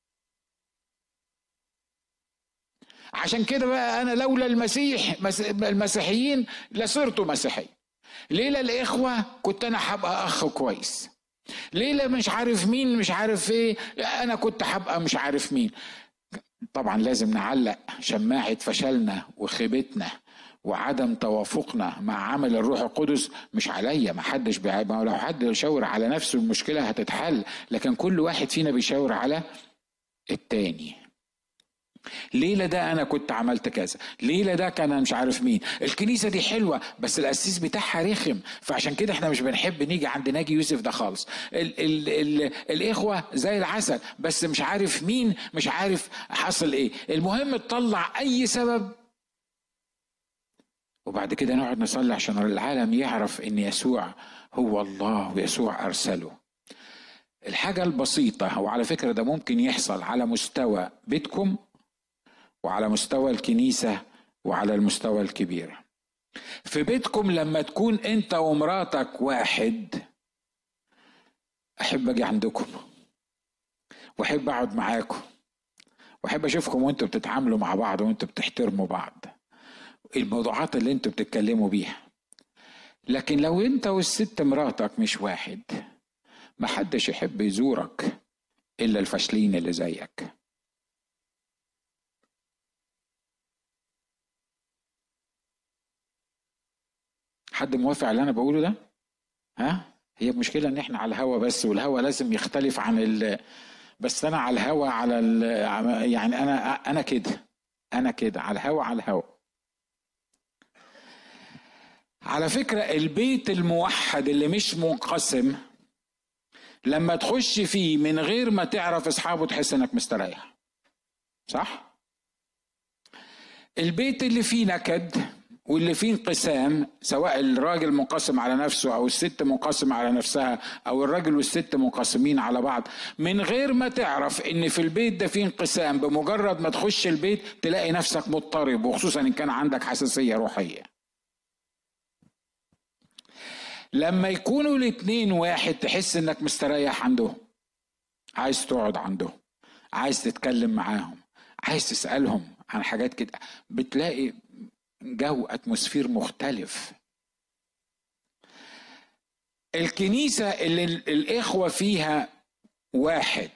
عشان كده بقى انا لولا المسيح المسيحيين لصرت مسيحي ليلة الإخوة كنت أنا هبقى أخ كويس ليلة مش عارف مين مش عارف إيه أنا كنت هبقى مش عارف مين طبعا لازم نعلق شماعة فشلنا وخيبتنا وعدم توافقنا مع عمل الروح القدس مش عليا ما حدش بيعيب لو حد يشاور على نفسه المشكله هتتحل لكن كل واحد فينا بيشاور على التاني ليلة ده أنا كنت عملت كذا ليلة ده كان أنا مش عارف مين الكنيسة دي حلوة بس الأسيس بتاعها رخم فعشان كده احنا مش بنحب نيجي عند ناجي يوسف ده خالص ال ال ال الإخوة زي العسل بس مش عارف مين مش عارف حصل إيه المهم تطلع أي سبب وبعد كده نقعد نصلي عشان العالم يعرف ان يسوع هو الله ويسوع ارسله الحاجة البسيطة وعلى فكرة ده ممكن يحصل على مستوى بيتكم وعلى مستوى الكنيسة وعلى المستوى الكبير في بيتكم لما تكون انت ومراتك واحد احب اجي عندكم واحب اقعد معاكم واحب اشوفكم وانتوا بتتعاملوا مع بعض وانتوا بتحترموا بعض الموضوعات اللي انتوا بتتكلموا بيها لكن لو انت والست مراتك مش واحد محدش يحب يزورك الا الفاشلين اللي زيك حد موافق على اللي انا بقوله ده ها هي المشكله ان احنا على الهوا بس والهوا لازم يختلف عن ال بس انا على الهوا على ال يعني انا انا كده انا كده على الهوا على الهوا على فكرة البيت الموحد اللي مش منقسم لما تخش فيه من غير ما تعرف اصحابه تحس انك مستريح صح البيت اللي فيه نكد واللي فيه انقسام سواء الراجل منقسم على نفسه او الست منقسمة على نفسها او الراجل والست منقسمين على بعض من غير ما تعرف ان في البيت ده فيه انقسام بمجرد ما تخش البيت تلاقي نفسك مضطرب وخصوصا ان كان عندك حساسية روحية لما يكونوا الاتنين واحد تحس انك مستريح عندهم عايز تقعد عندهم عايز تتكلم معاهم عايز تسألهم عن حاجات كده بتلاقي جو اتموسفير مختلف الكنيسة اللي الإخوة فيها واحد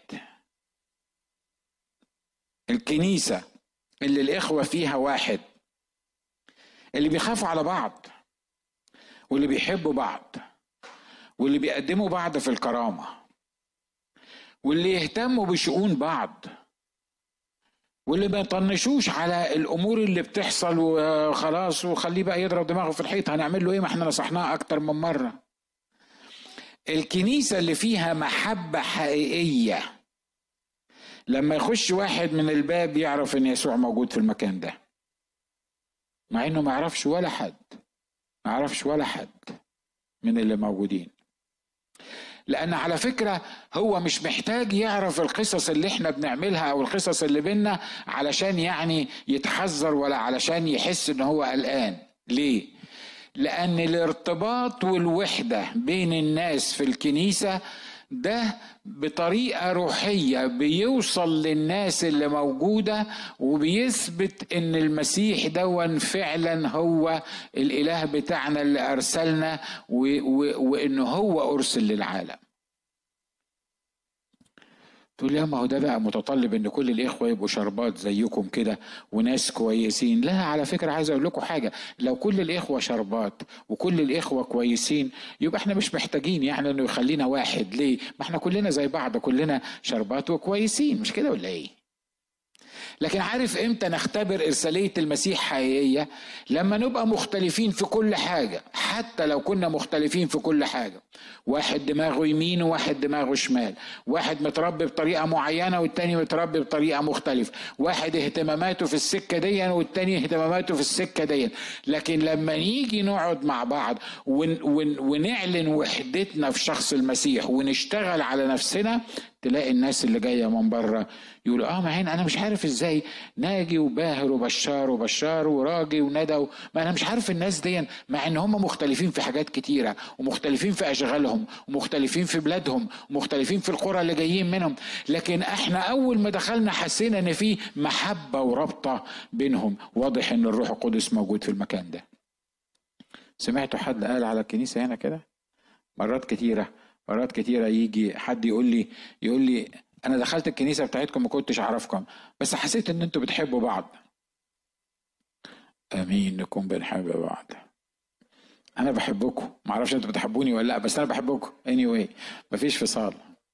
الكنيسة اللي الإخوة فيها واحد اللي بيخافوا على بعض واللي بيحبوا بعض واللي بيقدموا بعض في الكرامة واللي يهتموا بشؤون بعض واللي ما يطنشوش على الامور اللي بتحصل وخلاص وخليه بقى يضرب دماغه في الحيط هنعمل له ايه ما احنا نصحناه اكتر من مره الكنيسه اللي فيها محبه حقيقيه لما يخش واحد من الباب يعرف ان يسوع موجود في المكان ده مع انه ما يعرفش ولا حد ما يعرفش ولا حد من اللي موجودين لان على فكره هو مش محتاج يعرف القصص اللي احنا بنعملها او القصص اللي بينا علشان يعني يتحذر ولا علشان يحس ان هو قلقان ليه لان الارتباط والوحده بين الناس في الكنيسه ده بطريقه روحيه بيوصل للناس اللي موجوده وبيثبت ان المسيح دون فعلا هو الاله بتاعنا اللي ارسلنا وانه هو ارسل للعالم تقول يا ما هو ده بقى متطلب ان كل الاخوه يبقوا شربات زيكم كده وناس كويسين لا على فكره عايز اقول لكم حاجه لو كل الاخوه شربات وكل الاخوه كويسين يبقى احنا مش محتاجين يعني انه يخلينا واحد ليه ما احنا كلنا زي بعض كلنا شربات وكويسين مش كده ولا ايه لكن عارف امتى نختبر ارساليه المسيح حقيقيه لما نبقى مختلفين في كل حاجه حتى لو كنا مختلفين في كل حاجه واحد دماغه يمين وواحد دماغه شمال واحد متربي بطريقه معينه والتاني متربي بطريقه مختلفه واحد اهتماماته في السكه دي والتاني اهتماماته في السكه دي لكن لما نيجي نقعد مع بعض ون ون ونعلن وحدتنا في شخص المسيح ونشتغل على نفسنا تلاقي الناس اللي جايه من بره يقولوا اه ما هنا انا مش عارف ازاي ناجي وباهر وبشار وبشار وراجي وندى ما انا مش عارف الناس دي مع ان هم مختلفين في حاجات كتيره ومختلفين في اشغالهم ومختلفين في بلادهم ومختلفين في القرى اللي جايين منهم لكن احنا اول ما دخلنا حسينا ان في محبه ورابطه بينهم واضح ان الروح القدس موجود في المكان ده سمعتوا حد قال على الكنيسه هنا كده مرات كتيره مرات كتيرة يجي حد يقول لي يقول لي أنا دخلت الكنيسة بتاعتكم ما كنتش أعرفكم بس حسيت إن أنتوا بتحبوا بعض. آمين نكون بنحب بعض. أنا بحبكم ما أعرفش أنتوا بتحبوني ولا لأ بس أنا بحبكم anyway مفيش فصال.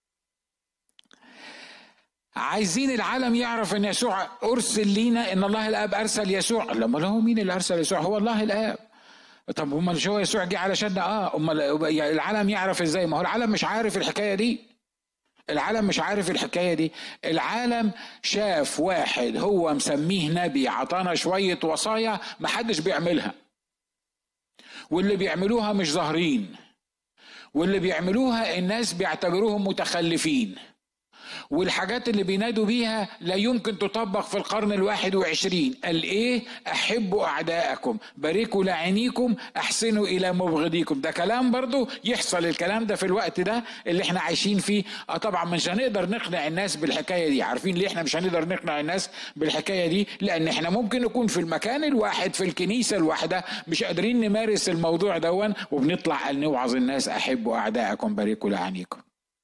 عايزين العالم يعرف ان يسوع ارسل لينا ان الله الاب ارسل يسوع لما هو مين اللي ارسل يسوع هو الله الاب طب امال شو يسوع جه علشان اه امال العالم يعرف ازاي ما هو العالم مش عارف الحكايه دي العالم مش عارف الحكايه دي العالم شاف واحد هو مسميه نبي عطانا شويه وصايا محدش بيعملها واللي بيعملوها مش ظاهرين واللي بيعملوها الناس بيعتبروهم متخلفين والحاجات اللي بينادوا بيها لا يمكن تطبق في القرن الواحد وعشرين قال ايه احبوا اعداءكم باركوا لعينيكم احسنوا الى مبغضيكم ده كلام برضو يحصل الكلام ده في الوقت ده اللي احنا عايشين فيه اه طبعا مش هنقدر نقنع الناس بالحكايه دي عارفين ليه احنا مش هنقدر نقنع الناس بالحكايه دي لان احنا ممكن نكون في المكان الواحد في الكنيسه الواحده مش قادرين نمارس الموضوع دون وبنطلع نوعظ الناس احبوا اعداءكم باركوا لعينيكم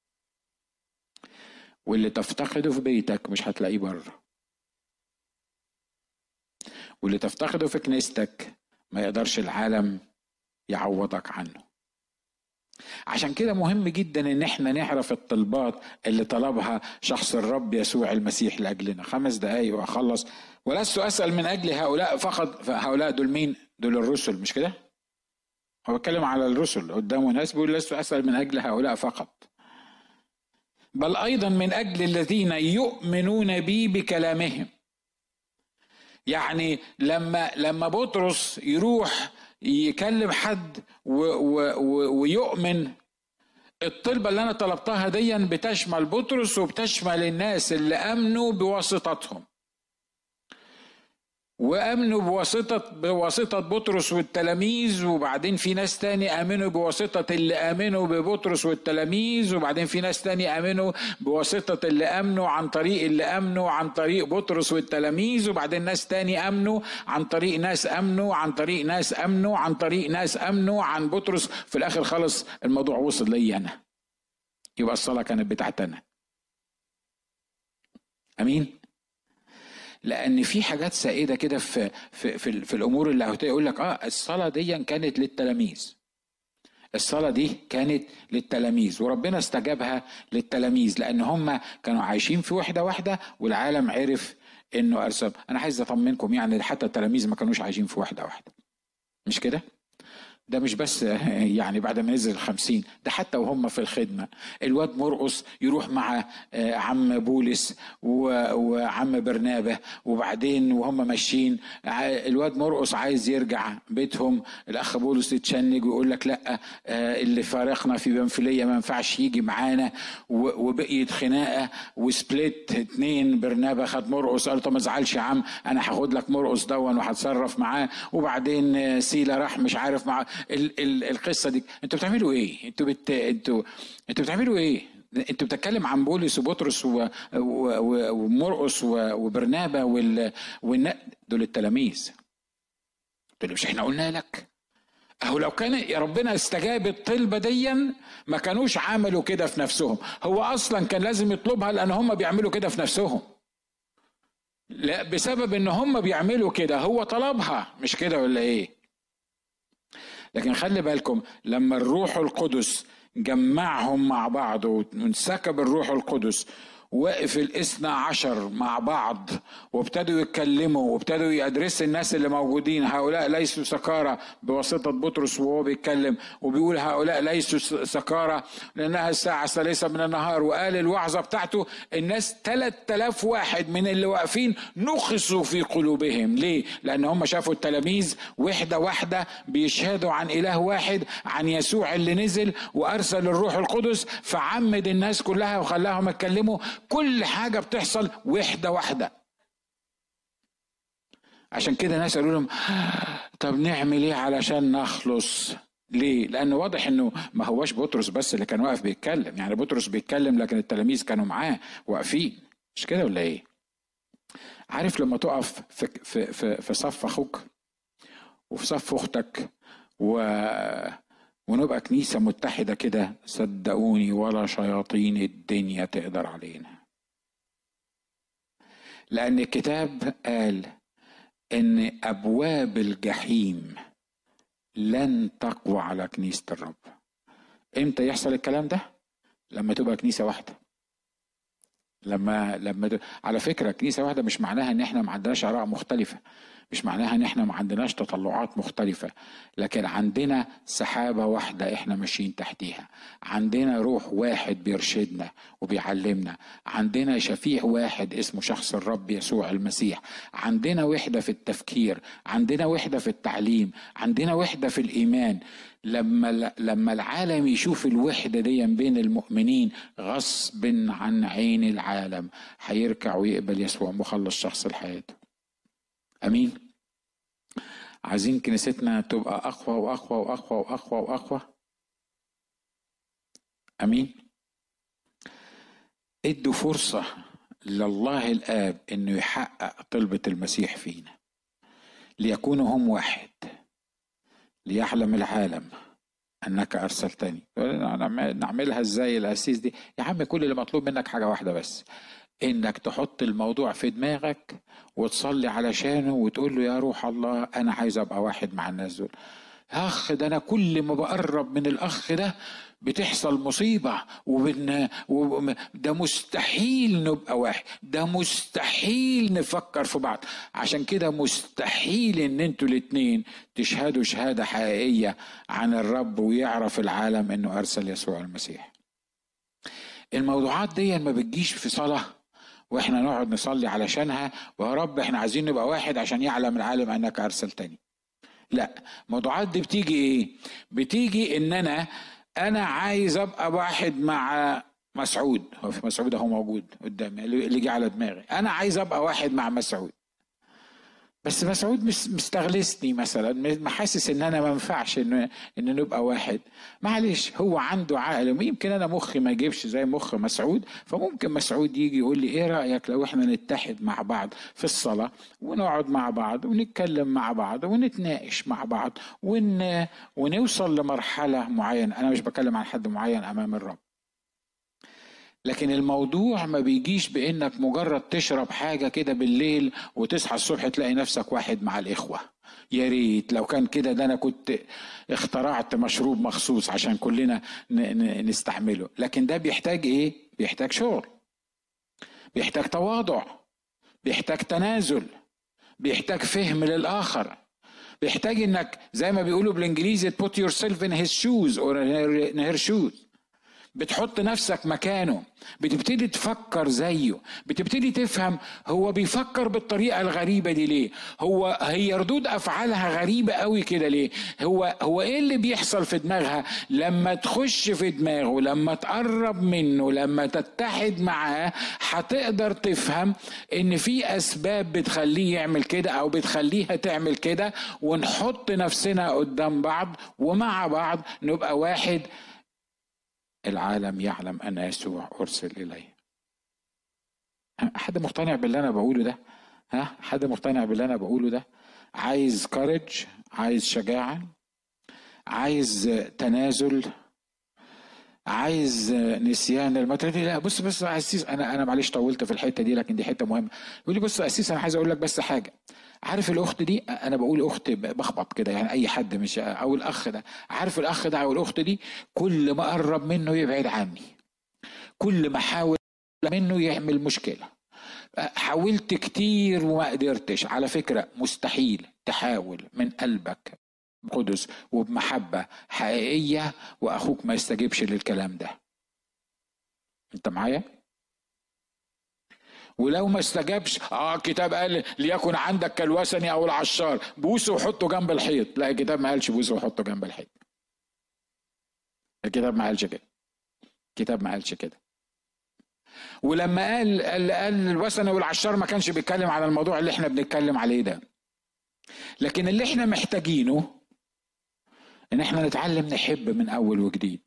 واللي تفتقده في بيتك مش هتلاقيه بره واللي تفتقده في كنيستك ما يقدرش العالم يعوضك عنه عشان كده مهم جدا ان احنا نعرف الطلبات اللي طلبها شخص الرب يسوع المسيح لاجلنا خمس دقايق واخلص ولست اسال من اجل هؤلاء فقط هؤلاء دول مين دول الرسل مش كده هو بيتكلم على الرسل قدامه ناس بيقول لست اسال من اجل هؤلاء فقط بل ايضا من اجل الذين يؤمنون بي بكلامهم يعني لما لما بطرس يروح يكلم حد و و و ويؤمن الطلبة اللي أنا طلبتها ديا بتشمل بطرس وبتشمل الناس اللي آمنوا بواسطتهم وامنوا بواسطه بواسطه بطرس والتلاميذ وبعدين في ناس تاني امنوا بواسطه اللي امنوا ببطرس والتلاميذ وبعدين في ناس تاني امنوا بواسطه اللي امنوا عن طريق اللي امنوا عن طريق بطرس والتلاميذ وبعدين ناس تاني امنوا عن طريق ناس امنوا عن طريق ناس امنوا عن طريق ناس امنوا عن بطرس في الاخر خلص الموضوع وصل لي انا يبقى الصلاه كانت بتاعتنا امين لان في حاجات سائده كده في في في, في الامور اللاهوتيه يقول لك اه الصلاه دي كانت للتلاميذ الصلاة دي كانت للتلاميذ وربنا استجابها للتلاميذ لأن هم كانوا عايشين في وحدة واحدة والعالم عرف إنه أرسل أنا عايز أطمنكم يعني حتى التلاميذ ما كانوش عايشين في وحدة واحدة مش كده؟ ده مش بس يعني بعد ما نزل الخمسين ده حتى وهم في الخدمة الواد مرقص يروح مع آه، عم بولس وعم برنابة وبعدين وهم ماشيين الواد مرقص عايز يرجع بيتهم الأخ بولس يتشنج ويقول لك لا آه، اللي فارقنا في بنفلية ما ينفعش يجي معانا وبقيت خناقة وسبليت اتنين برنابة خد مرقص قال طب ما تزعلش يا عم أنا هاخد لك مرقص دون وهتصرف معاه وبعدين آه، سيلا راح مش عارف مع ال ال القصه دي انتوا بتعملوا ايه انتوا بت... انتوا انتوا بتعملوا ايه انتوا بتتكلم عن بولس وبطرس ومرقس وبرنابا وال... والن... دول التلاميذ دول مش احنا قلنا لك اهو لو كان يا ربنا استجاب الطلبه ديا ما كانوش عملوا كده في نفسهم هو اصلا كان لازم يطلبها لان هم بيعملوا كده في نفسهم لا بسبب ان هم بيعملوا كده هو طلبها مش كده ولا ايه لكن خلي بالكم لما الروح القدس جمعهم مع بعض وانسكب الروح القدس وقف الاثنى عشر مع بعض وابتدوا يتكلموا وابتدوا يدرس الناس اللي موجودين هؤلاء ليسوا سكارى بواسطة بطرس وهو بيتكلم وبيقول هؤلاء ليسوا سكارى لأنها الساعة الثالثة من النهار وقال الوعظة بتاعته الناس 3000 واحد من اللي واقفين نخصوا في قلوبهم ليه؟ لأن هم شافوا التلاميذ وحدة واحدة بيشهدوا عن إله واحد عن يسوع اللي نزل وأرسل الروح القدس فعمد الناس كلها وخلاهم يتكلموا كل حاجة بتحصل وحدة واحدة عشان كده ناس قالوا لهم طب نعمل ايه علشان نخلص ليه؟ لأنه واضح إنه ما هواش بطرس بس اللي كان واقف بيتكلم، يعني بطرس بيتكلم لكن التلاميذ كانوا معاه واقفين، مش كده ولا إيه؟ عارف لما تقف في في في, في صف أخوك وفي صف أختك و ونبقى كنيسة متحدة كده صدقوني ولا شياطين الدنيا تقدر علينا لأن الكتاب قال إن أبواب الجحيم لن تقوى على كنيسة الرب إمتى يحصل الكلام ده؟ لما تبقى كنيسة واحدة لما لما على فكرة كنيسة واحدة مش معناها إن إحنا ما عندناش آراء مختلفة مش معناها ان احنا ما عندناش تطلعات مختلفة لكن عندنا سحابة واحدة احنا ماشيين تحتيها عندنا روح واحد بيرشدنا وبيعلمنا عندنا شفيع واحد اسمه شخص الرب يسوع المسيح عندنا وحدة في التفكير عندنا وحدة في التعليم عندنا وحدة في الإيمان لما لما العالم يشوف الوحدة دي بين المؤمنين غصب عن عين العالم هيركع ويقبل يسوع مخلص شخص لحياته امين عايزين كنيستنا تبقى اقوى واقوى واقوى واقوى واقوى امين ادوا فرصه لله الاب انه يحقق طلبه المسيح فينا ليكونوا هم واحد ليعلم العالم انك ارسلتني نعملها ازاي الاسيس دي يا عم كل اللي مطلوب منك حاجه واحده بس انك تحط الموضوع في دماغك وتصلي علشانه وتقول له يا روح الله انا عايز ابقى واحد مع الناس دول اخ ده انا كل ما بقرب من الاخ ده بتحصل مصيبة وبن ده مستحيل نبقى واحد ده مستحيل نفكر في بعض عشان كده مستحيل ان انتوا الاتنين تشهدوا شهادة حقيقية عن الرب ويعرف العالم انه ارسل يسوع المسيح الموضوعات دي ما بتجيش في صلاة واحنا نقعد نصلي علشانها ويا رب احنا عايزين نبقى واحد عشان يعلم العالم انك ارسلتني لا الموضوعات دي بتيجي ايه بتيجي ان انا انا عايز ابقى واحد مع مسعود هو في مسعود اهو موجود قدامي اللي جه على دماغي انا عايز ابقى واحد مع مسعود بس مسعود مستغلسني مثلا محاسس ان انا ما ينفعش ان ان نبقى واحد معلش هو عنده عقل يمكن انا مخي ما يجيبش زي مخ مسعود فممكن مسعود يجي يقول لي ايه رايك لو احنا نتحد مع بعض في الصلاه ونقعد مع بعض ونتكلم مع بعض ونتناقش مع بعض ون... ونوصل لمرحله معينه انا مش بكلم عن حد معين امام الرب لكن الموضوع ما بيجيش بانك مجرد تشرب حاجه كده بالليل وتصحى الصبح تلاقي نفسك واحد مع الاخوه يا ريت لو كان كده ده انا كنت اخترعت مشروب مخصوص عشان كلنا نستعمله لكن ده بيحتاج ايه بيحتاج شغل بيحتاج تواضع بيحتاج تنازل بيحتاج فهم للاخر بيحتاج انك زي ما بيقولوا بالانجليزي put yourself in his shoes or in her shoes بتحط نفسك مكانه بتبتدي تفكر زيه بتبتدي تفهم هو بيفكر بالطريقة الغريبة دي ليه هو هي ردود أفعالها غريبة قوي كده ليه هو هو إيه اللي بيحصل في دماغها لما تخش في دماغه لما تقرب منه لما تتحد معاه هتقدر تفهم إن في أسباب بتخليه يعمل كده أو بتخليها تعمل كده ونحط نفسنا قدام بعض ومع بعض نبقى واحد العالم يعلم أن يسوع أرسل إليه حد مقتنع باللي أنا بقوله ده ها حد مقتنع باللي أنا بقوله ده عايز كارج عايز شجاعة عايز تنازل عايز نسيان المتر لا بص بص يا اسيس انا انا معلش طولت في الحته دي لكن دي حته مهمه يقول لي بص يا اسيس انا عايز اقول لك بس حاجه عارف الاخت دي انا بقول اخت بخبط كده يعني اي حد مش او الاخ ده عارف الاخ ده او الاخت دي كل ما اقرب منه يبعد عني كل ما احاول منه يعمل مشكله حاولت كتير وما قدرتش على فكره مستحيل تحاول من قلبك بقدس وبمحبه حقيقيه واخوك ما يستجيبش للكلام ده انت معايا ولو ما استجابش اه الكتاب قال ليكن عندك كالوثني او العشار بوسه وحطه جنب الحيط لا الكتاب ما قالش بوسه وحطه جنب الحيط الكتاب ما قالش كده الكتاب ما قالش كده ولما قال قال, قال الوثني والعشار ما كانش بيتكلم على الموضوع اللي احنا بنتكلم عليه ده لكن اللي احنا محتاجينه ان احنا نتعلم نحب من اول وجديد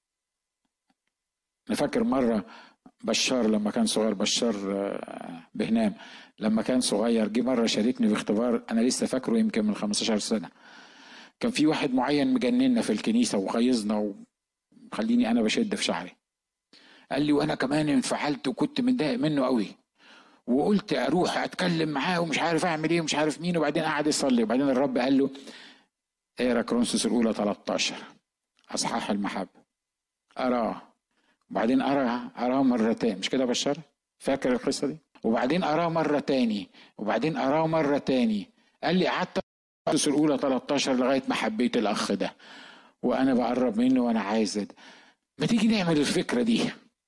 نفكر مره بشار لما كان صغير بشار آه، بهنام لما كان صغير جه مره شاركني في اختبار انا لسه فاكره يمكن من 15 سنه كان في واحد معين مجننا في الكنيسه وغيظنا وخليني انا بشد في شعري قال لي وانا كمان انفعلت وكنت متضايق منه قوي وقلت اروح اتكلم معاه ومش عارف اعمل ايه ومش عارف مين وبعدين قعد يصلي وبعدين الرب قال له اقرا كرونسوس الاولى 13 اصحاح المحبه اراه وبعدين أرى أراه مرتين مش كده بشار فاكر القصة دي وبعدين أراه مرة تاني وبعدين أراه مرة تاني قال لي قعدت الأولى 13 لغاية ما حبيت الأخ ده وأنا بقرب منه وأنا عايز ده. ما تيجي نعمل الفكرة دي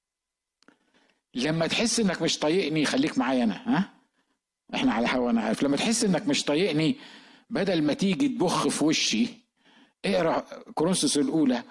لما تحس انك مش طايقني خليك معايا انا ها احنا على هوا انا عارف لما تحس انك مش طايقني بدل ما تيجي تبخ في وشي اقرا كورنثوس الاولى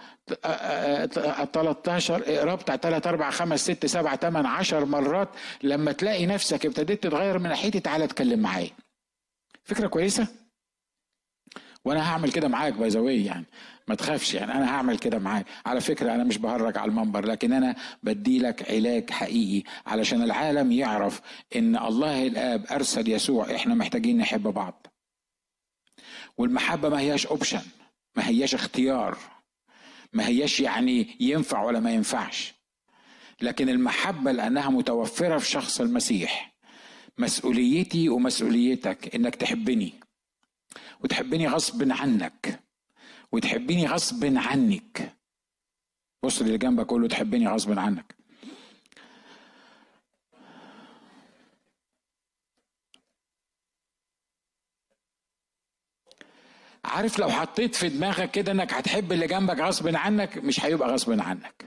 13 اقرا بتاع 3 4 5 6 7 8 10 مرات لما تلاقي نفسك ابتديت تتغير من ناحيتي تعالى اتكلم معايا فكره كويسه وانا هعمل كده معاك باي يعني ما تخافش يعني انا هعمل كده معاك على فكره انا مش بهرج على المنبر لكن انا بدي لك علاج حقيقي علشان العالم يعرف ان الله الاب ارسل يسوع احنا محتاجين نحب بعض والمحبه ما هياش اوبشن ما هياش اختيار ما هياش يعني ينفع ولا ما ينفعش لكن المحبة لأنها متوفرة في شخص المسيح مسؤوليتي ومسؤوليتك إنك تحبني وتحبني غصب عنك وتحبيني غصب عنك بص اللي جنبك قول له تحبني غصب عنك عارف لو حطيت في دماغك كده انك هتحب اللي جنبك غصب عنك مش هيبقى غصب عنك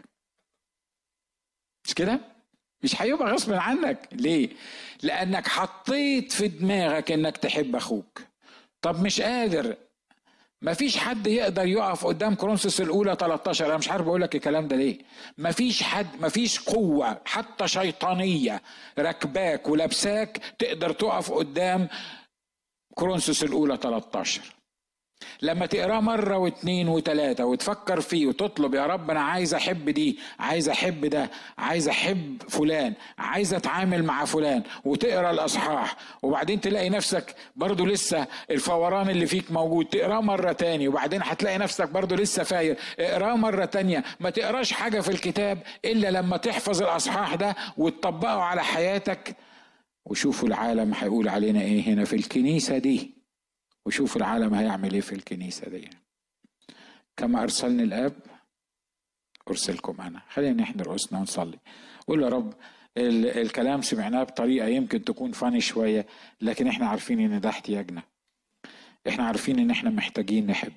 مش كده مش هيبقى غصب عنك ليه لانك حطيت في دماغك انك تحب اخوك طب مش قادر ما فيش حد يقدر يقف قدام كرونسوس الاولى 13 انا مش عارف اقول لك الكلام ده ليه ما فيش حد ما فيش قوه حتى شيطانيه ركباك ولابساك تقدر تقف قدام كرونسوس الاولى 13 لما تقراه مرة واثنين وثلاثة وتفكر فيه وتطلب يا رب أنا عايز أحب دي عايز أحب ده عايز أحب فلان عايز أتعامل مع فلان وتقرا الأصحاح وبعدين تلاقي نفسك برضو لسه الفوران اللي فيك موجود تقراه مرة تاني وبعدين هتلاقي نفسك برضو لسه فاير اقراه مرة تانية ما تقراش حاجة في الكتاب إلا لما تحفظ الأصحاح ده وتطبقه على حياتك وشوفوا العالم هيقول علينا ايه هنا في الكنيسة دي وشوف العالم هيعمل ايه في الكنيسة دي كما أرسلني الآب أرسلكم أنا خلينا نحن رؤوسنا ونصلي قول يا رب الكلام سمعناه بطريقة يمكن تكون فاني شوية لكن احنا عارفين ان ده احتياجنا احنا عارفين ان احنا محتاجين نحب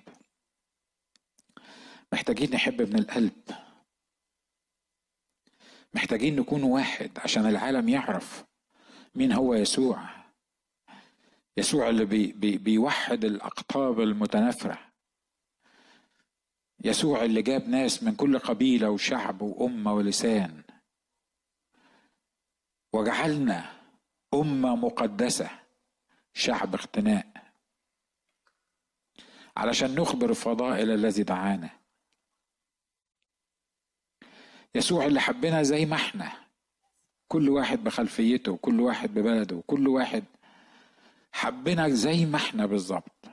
محتاجين نحب من القلب محتاجين نكون واحد عشان العالم يعرف مين هو يسوع يسوع اللي بي بي بيوحد الأقطاب المتنافرة يسوع اللي جاب ناس من كل قبيلة وشعب وأمة ولسان وجعلنا أمة مقدسة شعب اختناء علشان نخبر فضائل الذي دعانا يسوع اللي حبنا زي ما احنا كل واحد بخلفيته وكل واحد ببلده وكل واحد حبنا زي ما احنا بالظبط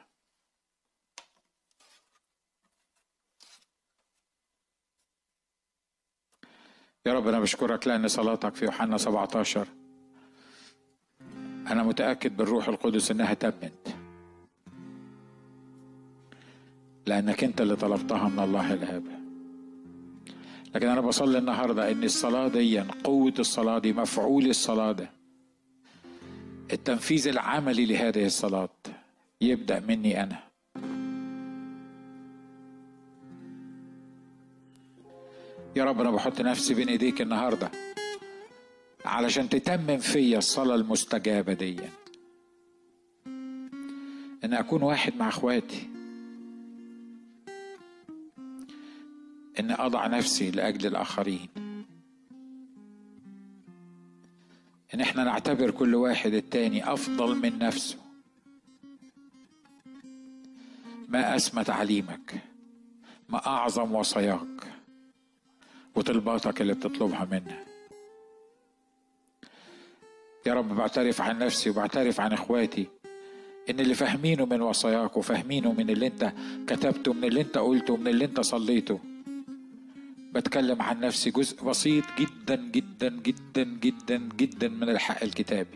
يا رب انا بشكرك لان صلاتك في يوحنا 17 انا متاكد بالروح القدس انها تمت لانك انت اللي طلبتها من الله الاب لكن انا بصلي النهارده ان الصلاه دي قوه الصلاه دي مفعول الصلاه ده التنفيذ العملي لهذه الصلاة يبدأ مني أنا يا رب أنا بحط نفسي بين إيديك النهاردة علشان تتمم فيا الصلاة المستجابة دي إن أكون واحد مع إخواتي إن أضع نفسي لأجل الآخرين ان احنا نعتبر كل واحد التاني افضل من نفسه ما اسمى تعليمك ما اعظم وصاياك وطلباتك اللي بتطلبها منا يا رب بعترف عن نفسي وبعترف عن اخواتي ان اللي فاهمينه من وصاياك وفاهمينه من اللي انت كتبته من اللي انت قلته من اللي انت صليته بتكلم عن نفسي جزء بسيط جدا جدا جدا جدا جدا من الحق الكتابي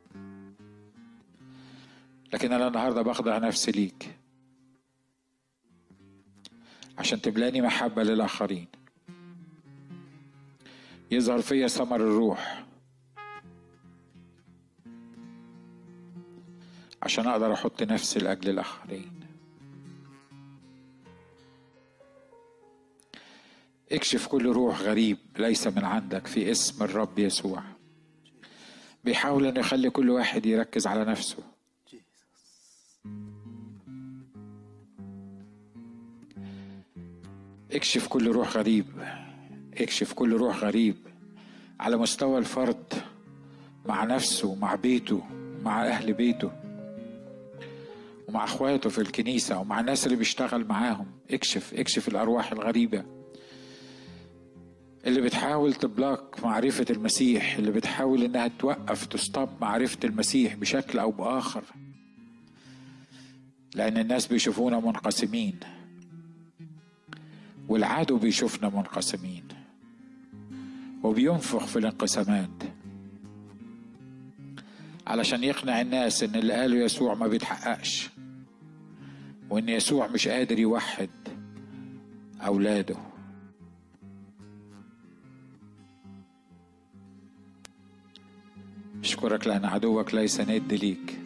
لكن انا النهارده بخضع نفسي ليك عشان تملاني محبه للاخرين يظهر فيا ثمر الروح عشان اقدر احط نفسي لاجل الاخرين اكشف كل روح غريب ليس من عندك في اسم الرب يسوع بيحاول انه يخلي كل واحد يركز على نفسه اكشف كل روح غريب اكشف كل روح غريب على مستوى الفرد مع نفسه مع بيته مع اهل بيته ومع اخواته في الكنيسه ومع الناس اللي بيشتغل معاهم اكشف اكشف الارواح الغريبه اللي بتحاول تبلاك معرفة المسيح اللي بتحاول انها توقف تستوب معرفة المسيح بشكل او باخر لان الناس بيشوفونا منقسمين والعدو بيشوفنا منقسمين وبينفخ في الانقسامات علشان يقنع الناس ان اللي قاله يسوع ما بيتحققش وإن يسوع مش قادر يوحد أولاده أشكرك لأن عدوك ليس ند ليك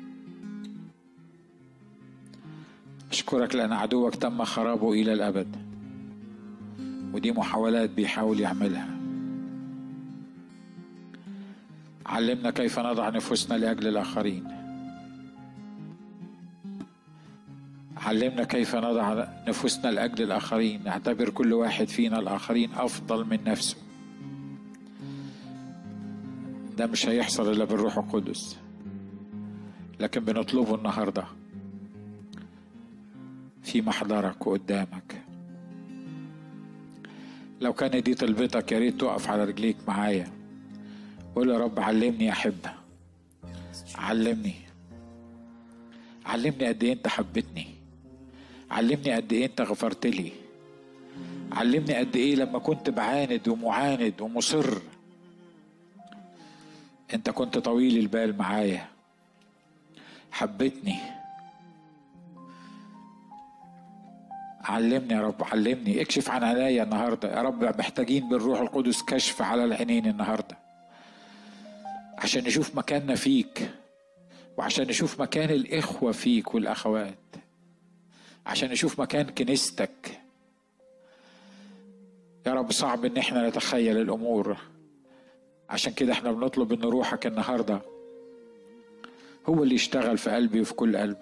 أشكرك لأن عدوك تم خرابه إلى الأبد ودي محاولات بيحاول يعملها علمنا كيف نضع نفوسنا لأجل الآخرين علمنا كيف نضع نفوسنا لأجل الآخرين نعتبر كل واحد فينا الآخرين أفضل من نفسه ده مش هيحصل إلا بالروح القدس لكن بنطلبه النهارده في محضرك وقدامك لو كان دي طلبتك يا ريت تقف على رجليك معايا قول يا رب علمني احبها علمني علمني قد ايه انت حبيتني علمني قد ايه انت غفرت لي علمني قد ايه لما كنت بعاند ومعاند ومصر انت كنت طويل البال معايا حبيتني علمني يا رب علمني اكشف عن عينيا النهارده يا رب محتاجين بالروح القدس كشف على العينين النهارده عشان نشوف مكاننا فيك وعشان نشوف مكان الاخوه فيك والاخوات عشان نشوف مكان كنيستك يا رب صعب ان احنا نتخيل الامور عشان كده احنا بنطلب ان روحك النهارده هو اللي يشتغل في قلبي وفي كل قلب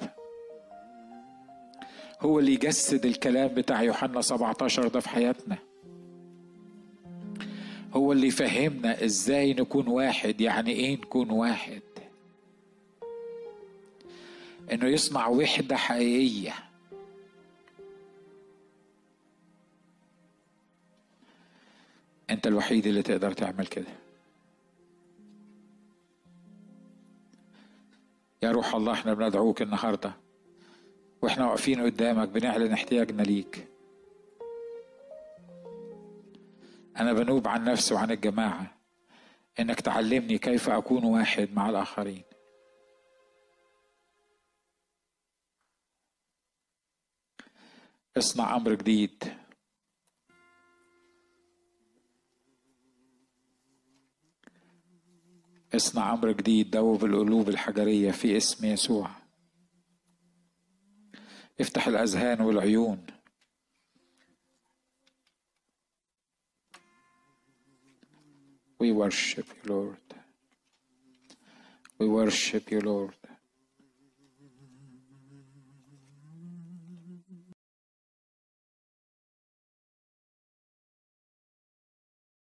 هو اللي يجسد الكلام بتاع يوحنا 17 ده في حياتنا هو اللي يفهمنا ازاي نكون واحد يعني ايه نكون واحد انه يصنع وحده حقيقيه انت الوحيد اللي تقدر تعمل كده يا روح الله احنا بندعوك النهارده واحنا واقفين قدامك بنعلن احتياجنا ليك انا بنوب عن نفسي وعن الجماعه انك تعلمني كيف اكون واحد مع الاخرين اصنع امر جديد اصنع امر جديد دوب القلوب الحجريه في اسم يسوع افتح الاذهان والعيون We worship you, Lord. We worship you, Lord.